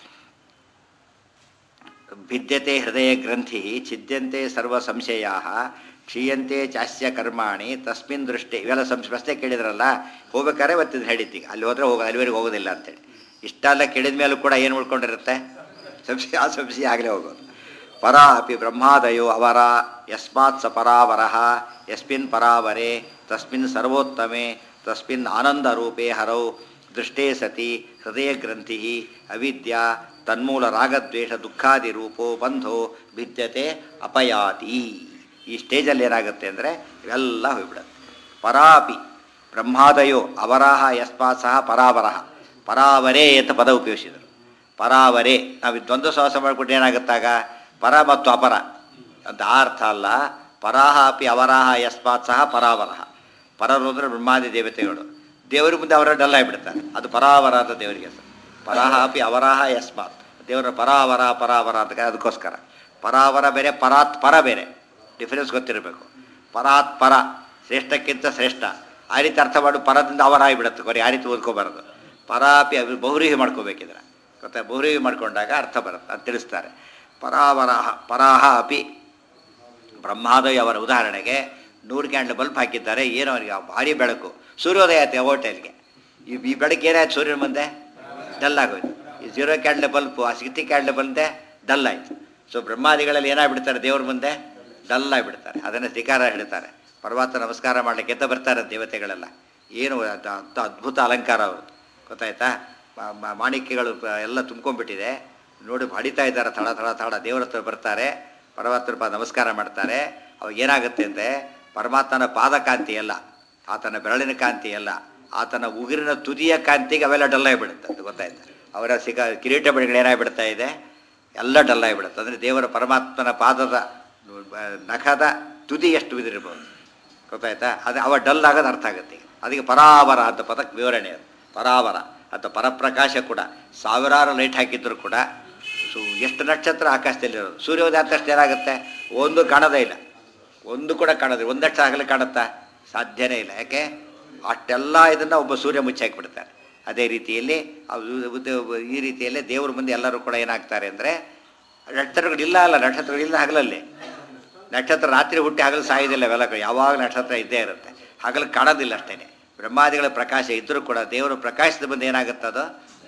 [SPEAKER 1] ಭಿದ್ಯತೆ ಹೃದಯ ಗ್ರಂಥಿ ಛಿದ್ಯಂತೆ ಸರ್ವ ಸಂಶಯಾ ಕ್ಷೀಯಂತೆ ಚಾಸ್ಯ ಕರ್ಮಾಣಿ ತಸ್ಮಿನ್ ದೃಷ್ಟಿ ಇವೆಲ್ಲ ಸಂಶ ಪ್ರಶ್ನೆ ಕೇಳಿದ್ರಲ್ಲ ಹೋಗ್ಬೇಕಾದ್ರೆ ಇವತ್ತಿದ್ದು ಹೇಳಿದ್ದೀಗ ಅಲ್ಲಿ ಹೋದರೆ ಹೋಗ ಅಲ್ಲಿವರೆಗೆ ಹೋಗೋದಿಲ್ಲ ಅಂತೇಳಿ ಇಷ್ಟೆಲ್ಲ ಕೇಳಿದ ಮೇಲೂ ಕೂಡ ಏನು ಉಳ್ಕೊಂಡಿರುತ್ತೆ ಸಂಶಯ ಆ ಸಂಶಯ ಆಗಲೇ ಹೋಗೋದು ಪರ ಅಪಿ ಬ್ರಹ್ಮಾದಯೋ ಅವರ ಯಸ್ಮಾತ್ ಸ ಪರಾವರಃ ಯಸ್ಮಿನ್ ಪರಾವರೆ ತಸ್ಮಿನ್ ಸರ್ವೋತ್ತಮೆ ತಸ್ಮಿನ್ ಆನಂದರೂಪೇ ಹರೌ ದೃಷ್ಟೇ ಸತಿ ಹೃದಯ ಗ್ರಂಥಿ ಅವಿದ್ಯಾ ತನ್ಮೂಲ ರಾಗದ್ವೇಷ ದುಃಖಾದಿ ರೂಪೋ ಬಂಧೋ ಭಿದ್ಯತೆ ಅಪಯಾತಿ ಈ ಸ್ಟೇಜಲ್ಲಿ ಏನಾಗುತ್ತೆ ಅಂದರೆ ಇವೆಲ್ಲ ಹೋಗ್ಬಿಡುತ್ತೆ ಪರಾಪಿ ಬ್ರಹ್ಮಾದಯೋ ಅವರಾಹ ಯಸ್ಮಾತ್ ಸಹ ಪರಾವರಃ ಪರಾವರೇ ಅಂತ ಪದ ಉಪಯೋಗಿಸಿದರು ಪರಾವರೆ ನಾವು ಈ ದ್ವಂದ್ವ ಸಹವಾಸ ಮಾಡಿಬಿಟ್ಟು ಏನಾಗುತ್ತಾಗ ಪರ ಮತ್ತು ಅಪರ ಅಂತ ಆ ಅರ್ಥ ಅಲ್ಲ ಪರಾಹ ಅಪಿ ಅವರಾಹ ಯಸ್ಮಾತ್ ಸಹ ಪರಾವರಹ ಪರರು ಅಂದರೆ ಬ್ರಹ್ಮಾದಿ ದೇವತೆಗಳು ದೇವರ ಮುಂದೆ ಅವರ ಡಲ್ ಆಗಿಬಿಡ್ತಾರೆ ಅದು ಪರಾವರ ಅಂತ ದೇವರಿಗೆ ಹೆಸರು ಪರಾಹ ಅಪಿ ಅವರಾಹ ಯಸ್ಮಾತ್ ದೇವರ ಪರಾವರ ಪರಾವರ ಅಂತ ಕರೆ- ಅದಕ್ಕೋಸ್ಕರ ಪರಾವರ ಬೇರೆ ಪರಾತ್ ಪರ ಬೇರೆ ಡಿಫರೆನ್ಸ್ ಗೊತ್ತಿರಬೇಕು ಪರಾತ್ ಪರ ಶ್ರೇಷ್ಠಕ್ಕಿಂತ ಶ್ರೇಷ್ಠ ಆ ರೀತಿ ಅರ್ಥ ಮಾಡು ಪರದಿಂದ ಅವರ ಆಗಿಬಿಡುತ್ತೆ ಕೊರಿ ಆ ರೀತಿ ಓದ್ಕೋಬಾರದು ಪರಾಪಿ ಅಭಿ ಬಹುರೀಹಿ ಮಾಡ್ಕೋಬೇಕಿದ್ರೆ ಗೊತ್ತಾ ಬಹುರೀಹಿ ಮಾಡ್ಕೊಂಡಾಗ ಅರ್ಥ ಬರುತ್ತೆ ಅಂತ ತಿಳಿಸ್ತಾರೆ ಪರಾವರಾಹ ಪರಾಹ ಅಪಿ ಬ್ರಹ್ಮಾದಯ ಅವರ ಉದಾಹರಣೆಗೆ ನೂರು ಕ್ಯಾಂಡ್ಲ್ ಬಲ್ಬ್ ಹಾಕಿದ್ದಾರೆ ಏನೋ ಅವನಿಗೆ ಭಾರಿ ಬೆಳಕು ಸೂರ್ಯೋದಯ ಆಯ್ತು ಹೋಟೆಲ್ಗೆ ಈ ಈ ಬೆಳಕು ಏನಾಯ್ತು ಸೂರ್ಯನ ಮುಂದೆ ಡಲ್ ಆಗೋಯ್ತು ಈ ಜೀರೋ ಕ್ಯಾಂಡ್ಲ್ ಬಲ್ಬು ಆ ಸಿಕ್ತಿ ಕ್ಯಾಂಡ್ಲ್ ಬಂದೆ ಡಲ್ ಆಯಿತು ಸೊ ಬ್ರಹ್ಮಾದಿಗಳಲ್ಲಿ ಏನಾಗ್ಬಿಡ್ತಾರೆ ದೇವ್ರ ಮುಂದೆ ಡಲ್ ಆಗಿಬಿಡ್ತಾರೆ ಅದನ್ನು ಧಿಕಾರ ಹೇಳ್ತಾರೆ ಪರಮಾತ್ಮ ನಮಸ್ಕಾರ ಮಾಡಲಿಕ್ಕೆ ಅಂತ ಬರ್ತಾರೆ ದೇವತೆಗಳೆಲ್ಲ ಏನು ಅದ್- ಅಂಥ ಅದ್ಭುತ ಅಲಂಕಾರ ಅವರು ಗೊತ್ತಾಯ್ತಾ ಮ- ಮ- ಮಾಣಿಕ್ಯಗಳು ಪ- ಎಲ್ಲ ತುಂಬ್ಕೊಂಡ್ಬಿಟ್ಟಿದೆ ನೋಡಿ ಹೊಡಿತಾ ಇದ್ದಾರೆ ತಡ ತಡ ತಡ ದೇವರ ಹತ್ರ ಬರ್ತಾರೆ ಪರಮಾತ್ಮರ ಪಾದ ನಮಸ್ಕಾರ ಮಾಡ್ತಾರೆ ಅವಾಗ ಏನಾಗುತ್ತೆ ಅಂದರೆ ಪರಮಾತ್ಮನ ಪಾದ ಕಾಂತಿ ಅಲ್ಲ ಆತನ ಬೆರಳಿನ ಕಾಂತಿ ಅಲ್ಲ ಆತನ ಉಗುರಿನ ತುದಿಯ ಕಾಂತಿಗೆ ಅವೆಲ್ಲ ಡಲ್ ಆಗಿಬಿಡುತ್ತೆ ಅಂತ ಗೊತ್ತಾಯ್ತು ಅವರ ಸಿಗ ಕಿರೀಟ ಬೆಳೆಗಳು ಏನಾಗ್ಬಿಡ್ತಾ ಇದೆ ಎಲ್ಲ ಡಲ್ ಆಗಿಬಿಡುತ್ತೆ ಅಂದರೆ ದೇವರ ಪರಮಾತ್ಮನ ಪಾದದ ಆ, ನಖದ ತುದಿ ಎಷ್ಟು ಬಿದಿರ್ಬೋದು ಗೊತ್ತಾಯ್ತಾ ಅದು ಅವ ಡಲ್ ಆಗೋದು ಅರ್ಥ ಆಗುತ್ತೆ ಈಗ ಅದಕ್ಕೆ ಪರಾವರ ಅಂತ ಪದಕ್ಕೆ ವಿವರಣೆ ಅದು ಪರಾವರ ಅಥವಾ ಪರಪ್ರಕಾಶ ಕೂಡ ಸಾವಿರಾರು ಲೈಟ್ ಹಾಕಿದ್ರು ಕೂಡ ಸೊ ಎಷ್ಟು ನಕ್ಷತ್ರ ಆಕಾಶದಲ್ಲಿರೋದು ಸೂರ್ಯೋದಯ ಆದ ತಕ್ಷಣ ಏನಾಗುತ್ತೆ ಒಂದು ಕಾಣೋದೇ ಇಲ್ಲ ಒಂದು ಕೂಡ ಕಾಣೋದಿಲ್ಲ ಒಂದಷ್ಟು ಆಗಲೇ ಕಾಣುತ್ತಾ ಸಾಧ್ಯನೇ ಇಲ್ಲ ಯಾಕೆ ಅಷ್ಟೆಲ್ಲ ಇದನ್ನು ಒಬ್ಬ ಸೂರ್ಯ ಮುಚ್ಚಾಕಿಬಿಡ್ತಾರೆ ಅದೇ ರೀತಿಯಲ್ಲಿ ಅವು ಇದು- ಈ ರೀತಿಯಲ್ಲೇ ದೇವ್ರ ಮುಂದೆ ಎಲ್ಲರೂ ಕೂಡ ಏನಾಗ್ತಾರೆ ಅಂದರೆ ನಕ್ಷತ್ರಗಳಿಲ್ಲ ಅಲ್ಲ ನಕ್ಷತ್ರಗಳಿಲ್ಲ ಹಗಲಲ್ಲಿ ನಕ್ಷತ್ರ ರಾತ್ರಿ ಹುಟ್ಟಿ ಹಗಲು ಸಾಯೋದಿಲ್ಲ ಅವೆಲ್ಲ ಯಾವಾಗ ನಕ್ಷತ್ರ ಇದ್ದೇ ಇರುತ್ತೆ ಹಗಲು ಕಾಣೋದಿಲ್ಲ ಅಷ್ಟೇ ಬ್ರಹ್ಮಾದಿಗಳ ಪ್ರಕಾಶ ಇದ್ದರೂ ಕೂಡ ದೇವರ ಪ್ರಕಾಶದ ಬಂದು ಏನಾಗುತ್ತದೋ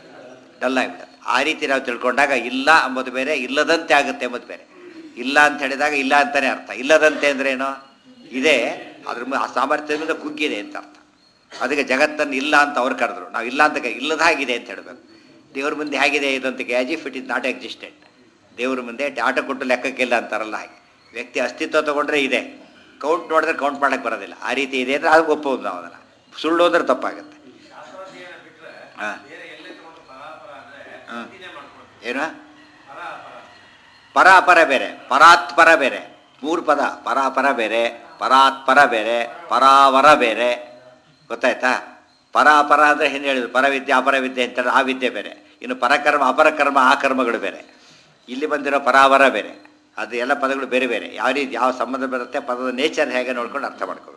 [SPEAKER 1] ಡಲ್ ಆಗಿಬಿಡುತ್ತೆ ಆ ರೀತಿ ನಾವು ತಿಳ್ಕೊಂಡಾಗ ಇಲ್ಲ ಅಂಬೋದು ಬೇರೆ ಇಲ್ಲದಂತೆ ಆಗುತ್ತೆ ಎಂಬುದು ಬೇರೆ ಇಲ್ಲ ಅಂತ ಹೇಳಿದಾಗ ಇಲ್ಲ ಅಂತಾನೆ ಅರ್ಥ ಇಲ್ಲದಂತೆ ಅಂದ್ರೇನು ಇದೆ ಅದ್ರ ಮು- ಆ ಸಾಮರ್ಥ್ಯದಿಂದ ಕುಗ್ಗಿದೆ ಅಂತ ಅರ್ಥ ಅದಕ್ಕೆ ಜಗತ್ತನ್ನು ಇಲ್ಲ ಅಂತ ಅವ್ರು ಕರೆದ್ರು ನಾವು ಇಲ್ಲ ಅಂತ ಕ- ಇಲ್ಲದ ಹಾಗಿದೆ ಅಂತ ಹೇಳಬೇಕು ದೇವ್ರ ಮುಂದೆ ಹೇಗಿದೆ ಇದು ಅಂತ as if it is not existent ದೇವ್ರ ಮುಂದೆ ಡಾಟ ಕೊಟ್ಟು ಲೆಕ್ಕಕ್ಕಿಲ್ಲ ಅಂತಾರಲ್ಲ ಹಾಗೆ ವ್ಯಕ್ತಿ ಅಸ್ತಿತ್ವ ತಗೊಂಡ್ರೆ ಇದೆ ಕೌಂಟ್ ನೋಡಿದ್ರೆ ಕೌಂಟ್ ಮಾಡಕ್ಕೆ ಬರೋದಿಲ್ಲ ಆ ರೀತಿ ಇದೆ ಅಂದರೆ ಅದು ಒಪ್ಪೋದು ನಾವು ಅದನ್ನು ಸುಳ್ಳು ಅಂದ್ರೆ ತಪ್ಪಾಗುತ್ತೆ
[SPEAKER 2] ಶಾಸ್ತ್ರಾಧ್ಯಯನ ಬಿಟ್ರೆ
[SPEAKER 1] ಹಾ.
[SPEAKER 2] ಬೇರೆ ಎಲ್ಲೇ ತಗೊಂಡು ಪರಾಪರ ಅಂದ್ರೆ
[SPEAKER 1] ಹಾ.
[SPEAKER 2] ಚಿಂತನೆ ಮಾಡ್ಕೊಳ್ತೀವಿ
[SPEAKER 1] ಏನು
[SPEAKER 2] ಪರಾಪರ
[SPEAKER 1] ಪರ ಅಪರ ಬೇರೆ ಪರಾತ್ಪರ ಬೇರೆ ಮೂರು ಪದ ಪರಾಪರ ಬೇರೆ ಪರಾತ್ಪರ ಬೇರೆ ಪರಾವರ ಬೇರೆ ಗೊತ್ತಾಯ್ತಾ ಪರ ಅಪರ ಅಂದರೆ ಹಿಂದೆ ಹೇಳಿದ್ರು ಪರವಿದ್ಯೆ ಅಪರವಿದ್ಯೆ ಅಂತ ಆ ವಿದ್ಯೆ ಬೇರೆ ಇನ್ನು ಪರಕರ್ಮ ಅಪರಕರ್ಮ ಆ ಕರ್ಮಗಳು ಬೇರೆ ಇಲ್ಲಿ ಬಂದಿರೋ ಪರಾವರ ಬೇರೆ ಅದು ಎಲ್ಲ ಪದಗಳು ಬೇರೆ ಬೇರೆ ಯಾವ ರೀತಿ ಯಾವ ಸಂಬಂಧ ಬರುತ್ತೆ ಪದದ ನೇಚರ್ ಹೇಗೆ ನೋಡ್ಕೊಂಡು ಅರ್ಥ ಮಾಡ್ಕೋಬೇಕು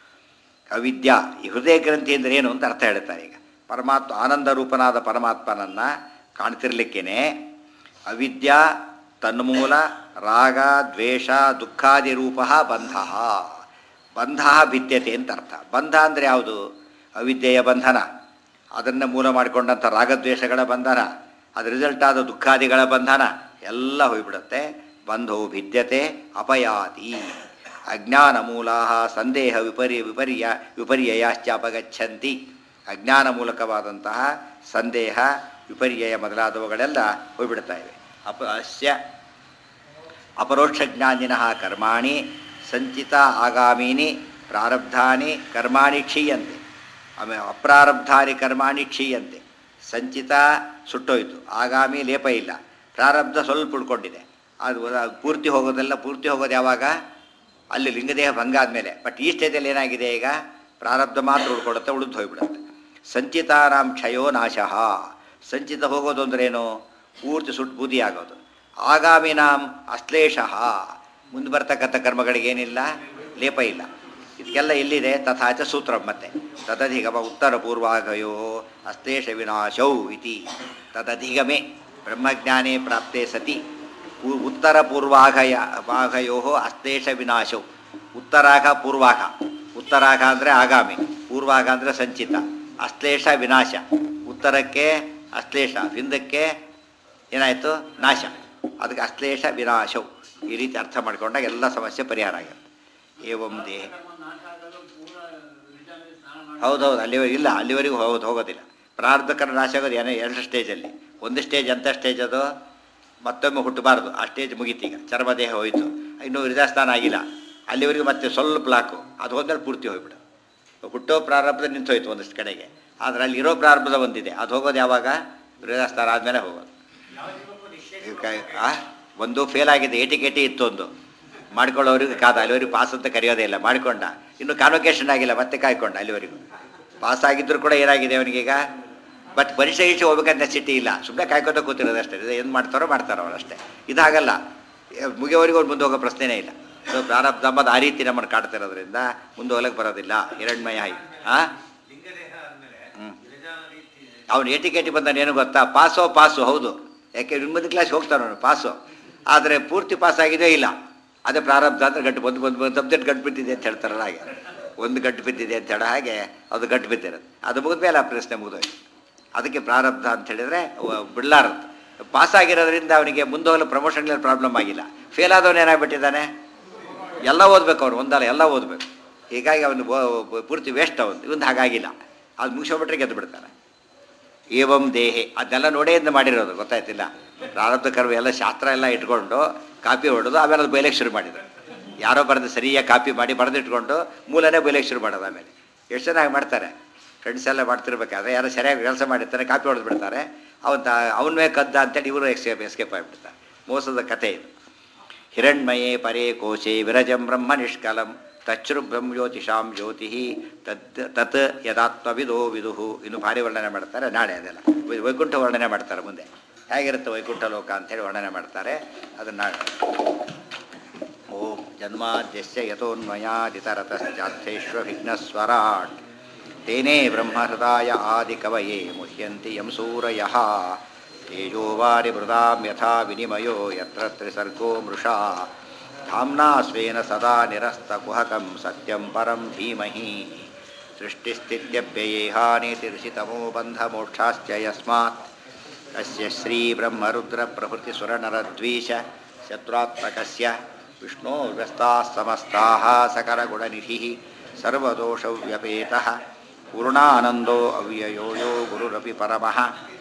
[SPEAKER 1] ಅವಿದ್ಯಾ ಈ ಹೃದಯ ಗ್ರಂಥಿ ಅಂದರೆ ಏನು ಅಂತ ಅರ್ಥ ಹೇಳ್ತಾರೆ ಈಗ ಪರಮಾತ್ಮ ಆನಂದ ರೂಪನಾದ ಪರಮಾತ್ಮನನ್ನು ಕಾಣ್ತಿರ್ಲಿಕ್ಕೇನೆ ಅವಿದ್ಯಾ ತನ್ಮೂಲ ರಾಗ ದ್ವೇಷ ದುಃಖಾದಿ ರೂಪ ಬಂಧ ಬಂಧ ಭಿದ್ಯತೆ ಅಂತ ಅರ್ಥ ಬಂಧ ಅಂದರೆ ಯಾವುದು ಅವಿದ್ಯೆಯ ಬಂಧನ ಅದನ್ನು ಮೂಲ ಮಾಡಿಕೊಂಡಂಥ ರಾಗದ್ವೇಷಗಳ ಬಂಧನ ಅದು ರಿಸಲ್ಟ್ ಆದ ದುಃಖಾದಿಗಳ ಬಂಧನ ಎಲ್ಲ ಹೋಗ್ಬಿಡುತ್ತೆ ಬಂಧೋ ಭಿದ್ಯತೆ ಅಪಯಾತಿ ಅಜ್ಞಾನ ಮೂಲ ಸಂದೇಹ ವಿಪರಿ ವಿಪರ್ಯ ವಿಪರ್ಯಯಾಶ್ಚಾಪಗಚ್ಚಂತಿ ಅಜ್ಞಾನ ಮೂಲಕವಾದಂತಹ ಸಂದೇಹ ವಿಪರ್ಯಯ ಮೊದಲಾದವುಗಳೆಲ್ಲ ಹೋಗ್ಬಿಡ್ತಾ ಇವೆ ಅಪ ಅಸ್ಯ ಅಪರೋಕ್ಷ ಜ್ಞಾನಿನಃ ಕರ್ಮಾಣಿ ಸಂಚಿತ ಆಗಾಮೀನಿ ಪ್ರಾರಬ್ಧಾನಿ ಕರ್ಮಾಣಿ ಕ್ಷೀಯಂತೆ ಆಮೇಲೆ ಅಪ್ರಾರಬ್ಧಾನಿ ಕರ್ಮಾಣಿ ಕ್ಷೀಯಂತೆ ಸಂಚಿತ ಸುಟ್ಟೋಯ್ತು ಆಗಾಮಿ ಲೇಪ ಇಲ್ಲ ಪ್ರಾರಬ್ಧ ಸ್ವಲ್ಪ ಉಳ್ಕೊಂಡಿದೆ ಅದು ಅದು ಪೂರ್ತಿ ಹೋಗೋದೆಲ್ಲ ಪೂರ್ತಿ ಹೋಗೋದು ಯಾವಾಗ ಅಲ್ಲಿ ಲಿಂಗದೇಹ ಭಂಗ ಆದಮೇಲೆ ಬಟ್ ಈ ಸ್ಟೇಜಲ್ಲಿ ಏನಾಗಿದೆ ಈಗ ಪ್ರಾರಬ್ಧ ಮಾತ್ರ ಉಳ್ಕೊಡುತ್ತೆ ಉಳಿದು ಹೋಗ್ಬಿಡುತ್ತೆ ಸಂಚಿತಾನಾಂ ಕ್ಷಯೋ ನಾಶಃ ಸಂಚಿತ ಹೋಗೋದು ಅಂದ್ರೇನು ಪೂರ್ತಿ ಸುಟ್ಟು ಬೂದಿ ಆಗೋದು ಆಗಾಮಿನಾಂ ಅಶ್ಲೇಷಃ ಮುಂದೆ ಬರ್ತಕ್ಕಂಥ ಕರ್ಮಗಳಿಗೇನಿಲ್ಲ ಲೇಪ ಇಲ್ಲ ಇದಕ್ಕೆಲ್ಲ ಎಲ್ಲಿದೆ ತಥಾಚ ಸೂತ್ರ ಮತ್ತೆ ತದಧಿಗಮ ಉತ್ತರ ಪೂರ್ವಾಗಯೋ ಅಶ್ಲೇಷ ವಿನಾಶೌ ಇತಿ ತದಧಿಗಮೆ ಬ್ರಹ್ಮಜ್ಞಾನೇ ಪ್ರಾಪ್ತೆ ಸತಿ ಪೂ- ಉತ್ತರ ಪೂರ್ವಾಘಯ ವಾಘಯೋ ಅಶ್ಲೇಷ ವಿನಾಶೌ ಉತ್ತರಾಘ ಪೂರ್ವಾಘ ಉತ್ತರಾಘ ಅಂದರೆ ಆಗಾಮಿ ಪೂರ್ವಾಘ ಅಂದರೆ ಸಂಚಿತ ಅಶ್ಲೇಷ ವಿನಾಶ ಉತ್ತರಕ್ಕೆ ಅಶ್ಲೇಷ ಹಿಂದಕ್ಕೆ ಏನಾಯಿತು ನಾಶ ಅದಕ್ಕೆ ಅಶ್ಲೇಷ ವಿನಾಶವು ಈ ರೀತಿ ಅರ್ಥ ಮಾಡಿಕೊಂಡಾಗ ಎಲ್ಲ ಸಮಸ್ಯೆ ಪರಿಹಾರ ಆಗುತ್ತೆ ಏವಂ ದೇಹ ಹೌದೌದು ಅಲ್ಲಿವರೆಗೆ ಇಲ್ಲ ಅಲ್ಲಿವರೆಗೂ ಹೌದು ಹೋಗೋದಿಲ್ಲ ಪ್ರಾರ್ಧಕರ ನಾಶ ಆಗೋದು ಏನೋ ಎರಡು ಸ್ಟೇಜಲ್ಲಿ ಒಂದು ಸ್ಟೇಜ್ ಎಂಥ ಸ್ಟೇಜ್ ಅದು ಮತ್ತೊಮ್ಮೆ ಹುಟ್ಟಬಾರ್ದು ಆ ಸ್ಟೇಜ್ ಮುಗೀತೀಗ ಚರ್ಮದೇಹ ಹೋಯಿತು ಇನ್ನೂ ಹೃದಯಸ್ಥಾನ ಆಗಿಲ್ಲ ಅಲ್ಲಿವರೆಗೂ ಮತ್ತೆ ಸ್ವಲ್ಪ ಲಾಕು ಅದು ಹೋದ್ಮೇಲೆ ಪೂರ್ತಿ ಹೋಗ್ಬಿಡು ಹುಟ್ಟೋ ಪ್ರಾರಂಭದ ನಿಂತು ಹೋಯ್ತು ಒಂದಷ್ಟು ಕಡೆಗೆ ಆದರೆ ಅಲ್ಲಿ ಇರೋ ಪ್ರಾರಂಭದ ಒಂದಿದೆ ಅದು ಹೋಗೋದು ಯಾವಾಗ ಹೃದಯಸ್ಥಾನ ಆದಮೇಲೆ ಹೋಗೋದು ಈಗ ಆ, ಒಂದು ಫೇಲ್ ಆಗಿದೆ ಏಟಿ ಕೇಟಿ ಇತ್ತು ಒಂದು ಮಾಡ್ಕೊಳ್ಳೋರಿಗೆ ಕಾದ ಅಲ್ಲಿವರೆಗೂ ಪಾಸ್ ಅಂತ ಕರೆಯೋದೇ ಇಲ್ಲ ಮಾಡಿಕೊಂಡ ಇನ್ನು ಕಾನ್ವೊಕೇಶನ್ ಆಗಿಲ್ಲ ಮತ್ತೆ ಕಾಯ್ಕೊಂಡ ಅಲ್ಲಿವರೆಗೂ ಪಾಸ್ ಆಗಿದ್ರು ಕೂಡ ಏನಾಗಿದೆ ಅವನಿಗೀಗ ಬಟ್ ಪರೀಕ್ಷೆ ಗೀಕ್ಷೆ ಹೋಗ್ಬೇಕಂತ ಸಿಟಿ ಇಲ್ಲ ಸುಮ್ಮನೆ ಕಾಯ್ಕೊತ ಕೂತಿರೋದು ಅಷ್ಟೇ ಇದು ಏನು ಮಾಡ್ತಾರೋ ಮಾಡ್ತಾರೋ ಅವ್ರು ಅಷ್ಟೇ ಇದಾಗಲ್ಲ ಏ, ಮುಗಿಯೋವರೆಗೂ ಅವ್ರು ಮುಂದೆ ಹೋಗೋ ಪ್ರಶ್ನೆನೇ ಇಲ್ಲ ಸೊ ಪ್ರಾರಬ್ಧ ಅಂಬದು ಆ ರೀತಿ ನಮ್ಮನ್ನು ಕಾಡ್ತಿರೋದ್ರಿಂದ ಮುಂದೆ ಹೋಗ್ಲಿಕ್ಕೆ ಬರೋದಿಲ್ಲ ಹಿರಣ್ಮಯ ಹಾಗೆ ಹಾಂ
[SPEAKER 2] ಲಿಂಗದೇಹ ಆದ್ಮೇಲೆ
[SPEAKER 1] ಹ್ಮ್.
[SPEAKER 2] ಗಿರಿಜಾನ ರೀತಿ
[SPEAKER 1] ಅವನು ಏಟಿಕೇಟಿ ಬಂದಾನೆ ಏನು ಗೊತ್ತಾ ಪಾಸೋ ಪಾಸು ಹೌದು ಯಾಕೆ ನಿಮ್ಮದು ಕ್ಲಾಸ್ ಹೋಗ್ತಾನೆ ಅವನು ಪಾಸು ಆದರೆ ಪೂರ್ತಿ ಪಾಸ್ ಆಗಿದೆಯೋ ಇಲ್ಲ ಅದೇ ಪ್ರಾರಬ್ಧ ಅಂದರೆ ಗಂಟು ಬಂದು ಬಂದು ಬಂದು ಸಬ್ಜೆಕ್ಟ್ ಗಂಟು ಬಿದ್ದಿದೆ ಅಂತ ಹೇಳ್ತಾರಲ್ಲ ಹಾಗೆ ಒಂದು ಗಂಟು ಬಿದ್ದಿದೆ ಅಂತ ಹೇಳೋ ಹಾಗೆ ಅದು ಗಂಟು ಬಿದ್ದಿರೋದು ಅದು ಮುಗಿದ ಮೇಲೆ ಆ ಪ್ರಶ್ನೆ ಮುಗಿದೋಯ್ತು ಅದಕ್ಕೆ ಪ್ರಾರಬ್ಧ ಅಂತ ಹೇಳಿದರೆ ಬಿಡ್ಲಾರದು ಪಾಸ್ ಆಗಿರೋದ್ರಿಂದ ಅವನಿಗೆ ಮುಂದೆ ಹೋಗಲು ಪ್ರಮೋಷನ್ಗಳಲ್ಲಿ ಪ್ರಾಬ್ಲಮ್ ಆಗಿಲ್ಲ ಫೇಲ್ ಆದವನು ಏನಾಗ್ಬಿಟ್ಟಿದ್ದಾನೆ ಎಲ್ಲ ಓದಬೇಕು ಅವನು ಒಂದಲ್ಲ ಎಲ್ಲ ಓದಬೇಕು ಹೀಗಾಗಿ ಅವನು ಬೋ- ಪೂರ್ತಿ ವೇಸ್ಟ್ ಅವನು ಇವನು ಹಾಗಾಗಿಲ್ಲ ಅದು ಮುಗಿಸೋಬಿಟ್ರೆ ಗೆದ್ದು ಬಿಡ್ತಾನೆ ಏವಂ ದೇಹೆ ಅದನ್ನೆಲ್ಲ ನೋಡೇ ಇಂದ ಮಾಡಿರೋದು ಗೊತ್ತಾಯ್ತಿಲ್ಲ ಪ್ರಾರಬ್ಧ ಕರ್ಮ ಎಲ್ಲ ಶಾಸ್ತ್ರ ಎಲ್ಲ ಇಟ್ಕೊಂಡು ಕಾಪಿ ಹೊಡೆದು ಆಮೇಲೆ ಅದು ಬೈಲಿಕ್ಕೆ ಶುರು ಮಾಡಿದ್ರು ಯಾರೋ ಬರೆದು ಸರಿಯಾಗಿ ಕಾಪಿ ಮಾಡಿ ಬರೆದಿಟ್ಕೊಂಡು ಮೂಲನೇ ಬೈಲಿಕ್ಕೆ ಶುರು ಮಾಡೋದು ಆಮೇಲೆ ಎಷ್ಟು ಚೆನ್ನಾಗಿ ಮಾಡ್ತಾರೆ ಫ್ರೆಂಡ್ಸ್ ಎಲ್ಲ ಮಾಡ್ತಿರ್ಬೇಕಾದ್ರೆ ಯಾರೋ ಸರಿಯಾಗಿ ಕೆಲಸ ಮಾಡಿರ್ತಾರೆ ಕಾಪಿ ಹೊಡೆದು ಬಿಡ್ತಾರೆ ಅವನ್ ಅವನೇ ಕದ್ದ ಅಂತೇಳಿ ಇವರು ಎಸ್ಕೇಪ್ ಎಸ್ಕೇಪ್ ಆಗಿಬಿಡ್ತಾರೆ ಮೋಸದ ಕಥೆ ಇದು ಹಿರಣ್ಮಯೇ ಪರೇ ಕೋಶೆ ವಿರಜಂ ಬ್ರಹ್ಮ ನಿಷ್ಕಲಂ ತಚ್ಛೃಬ್ರಹ್ಮ ಜ್ಯೋತಿಷಾಂ ಜ್ಯೋತಿ ತದ್ ತತ್ ಯದಾತ್ಮವಿದೋ ವಿದುಹು ಇನ್ನು ಭಾರಿ ವರ್ಣನೆ ಮಾಡ್ತಾರೆ ನಾಳೆ ಅದೆಲ್ಲ ವೈ- ವೈಕುಂಠ ವರ್ಣನೆ ಮಾಡ್ತಾರೆ ಮುಂದೆ ಹೇಗಿರುತ್ತೆ ವೈಕುಂಠ ಲೋಕ ಅಂತೇಳಿ ವರ್ಣನೆ ಮಾಡ್ತಾರೆ ಅದನ್ನು ನಾಳೆ ಓಂ ಜನ್ಮಾದ್ಯಸ್ಯ ಯಥೋನ್ಮಯಾದಿತರತಶ್ಚಾರ್ಥೇಶ್ವ ವಿಘ್ನಸ್ವರಾಟ್ ತೇನೇ ಬ್ರಹ್ಮಹೃದಾಯ ಆದಿಕವಯೇ ಮುಹ್ಯಂತಿ ಯಂ ಸೂರಯಃ ತೇಜೋವಾರಿ ಮೃದಾಂ ಯಥಾ ವಿನಿಮಯೋ ಯತ್ರ ತ್ರಿಸರ್ಗೋ ಮೃಷಾ ಧಾಮ್ನಾ ಸ್ವೇನ ಸದಾ ನಿರಸ್ತಕುಹಕಂ ಸತ್ಯಂ ಪರಂ ಧೀಮಹಿ ಸೃಷ್ಟಿಸ್ಥಿತ್ಯವ್ಯಯೇಹಾನೇತಿರ್ಷಿತಮೋ ಬಂಧಮೋಕ್ಷಾಶ್ಚ ಯಸ್ಮಾತ್ ಅಸ್ಯ ಶ್ರೀಬ್ರಹ್ಮರುದ್ರಪ್ರಭೃತಿಸುರನರದ್ವೀಶ ಶತ್ರುತ್ಮಕಸ್ಯ ವಿಷ್ಣೋರ್ವ್ಯಸ್ತಾः ಸಮಸ್ತಾः सकलगुणनिधिः सर्वदोषव्यपेतः पूर्णानन्दो अव्ययो यो गुरुरपि परमः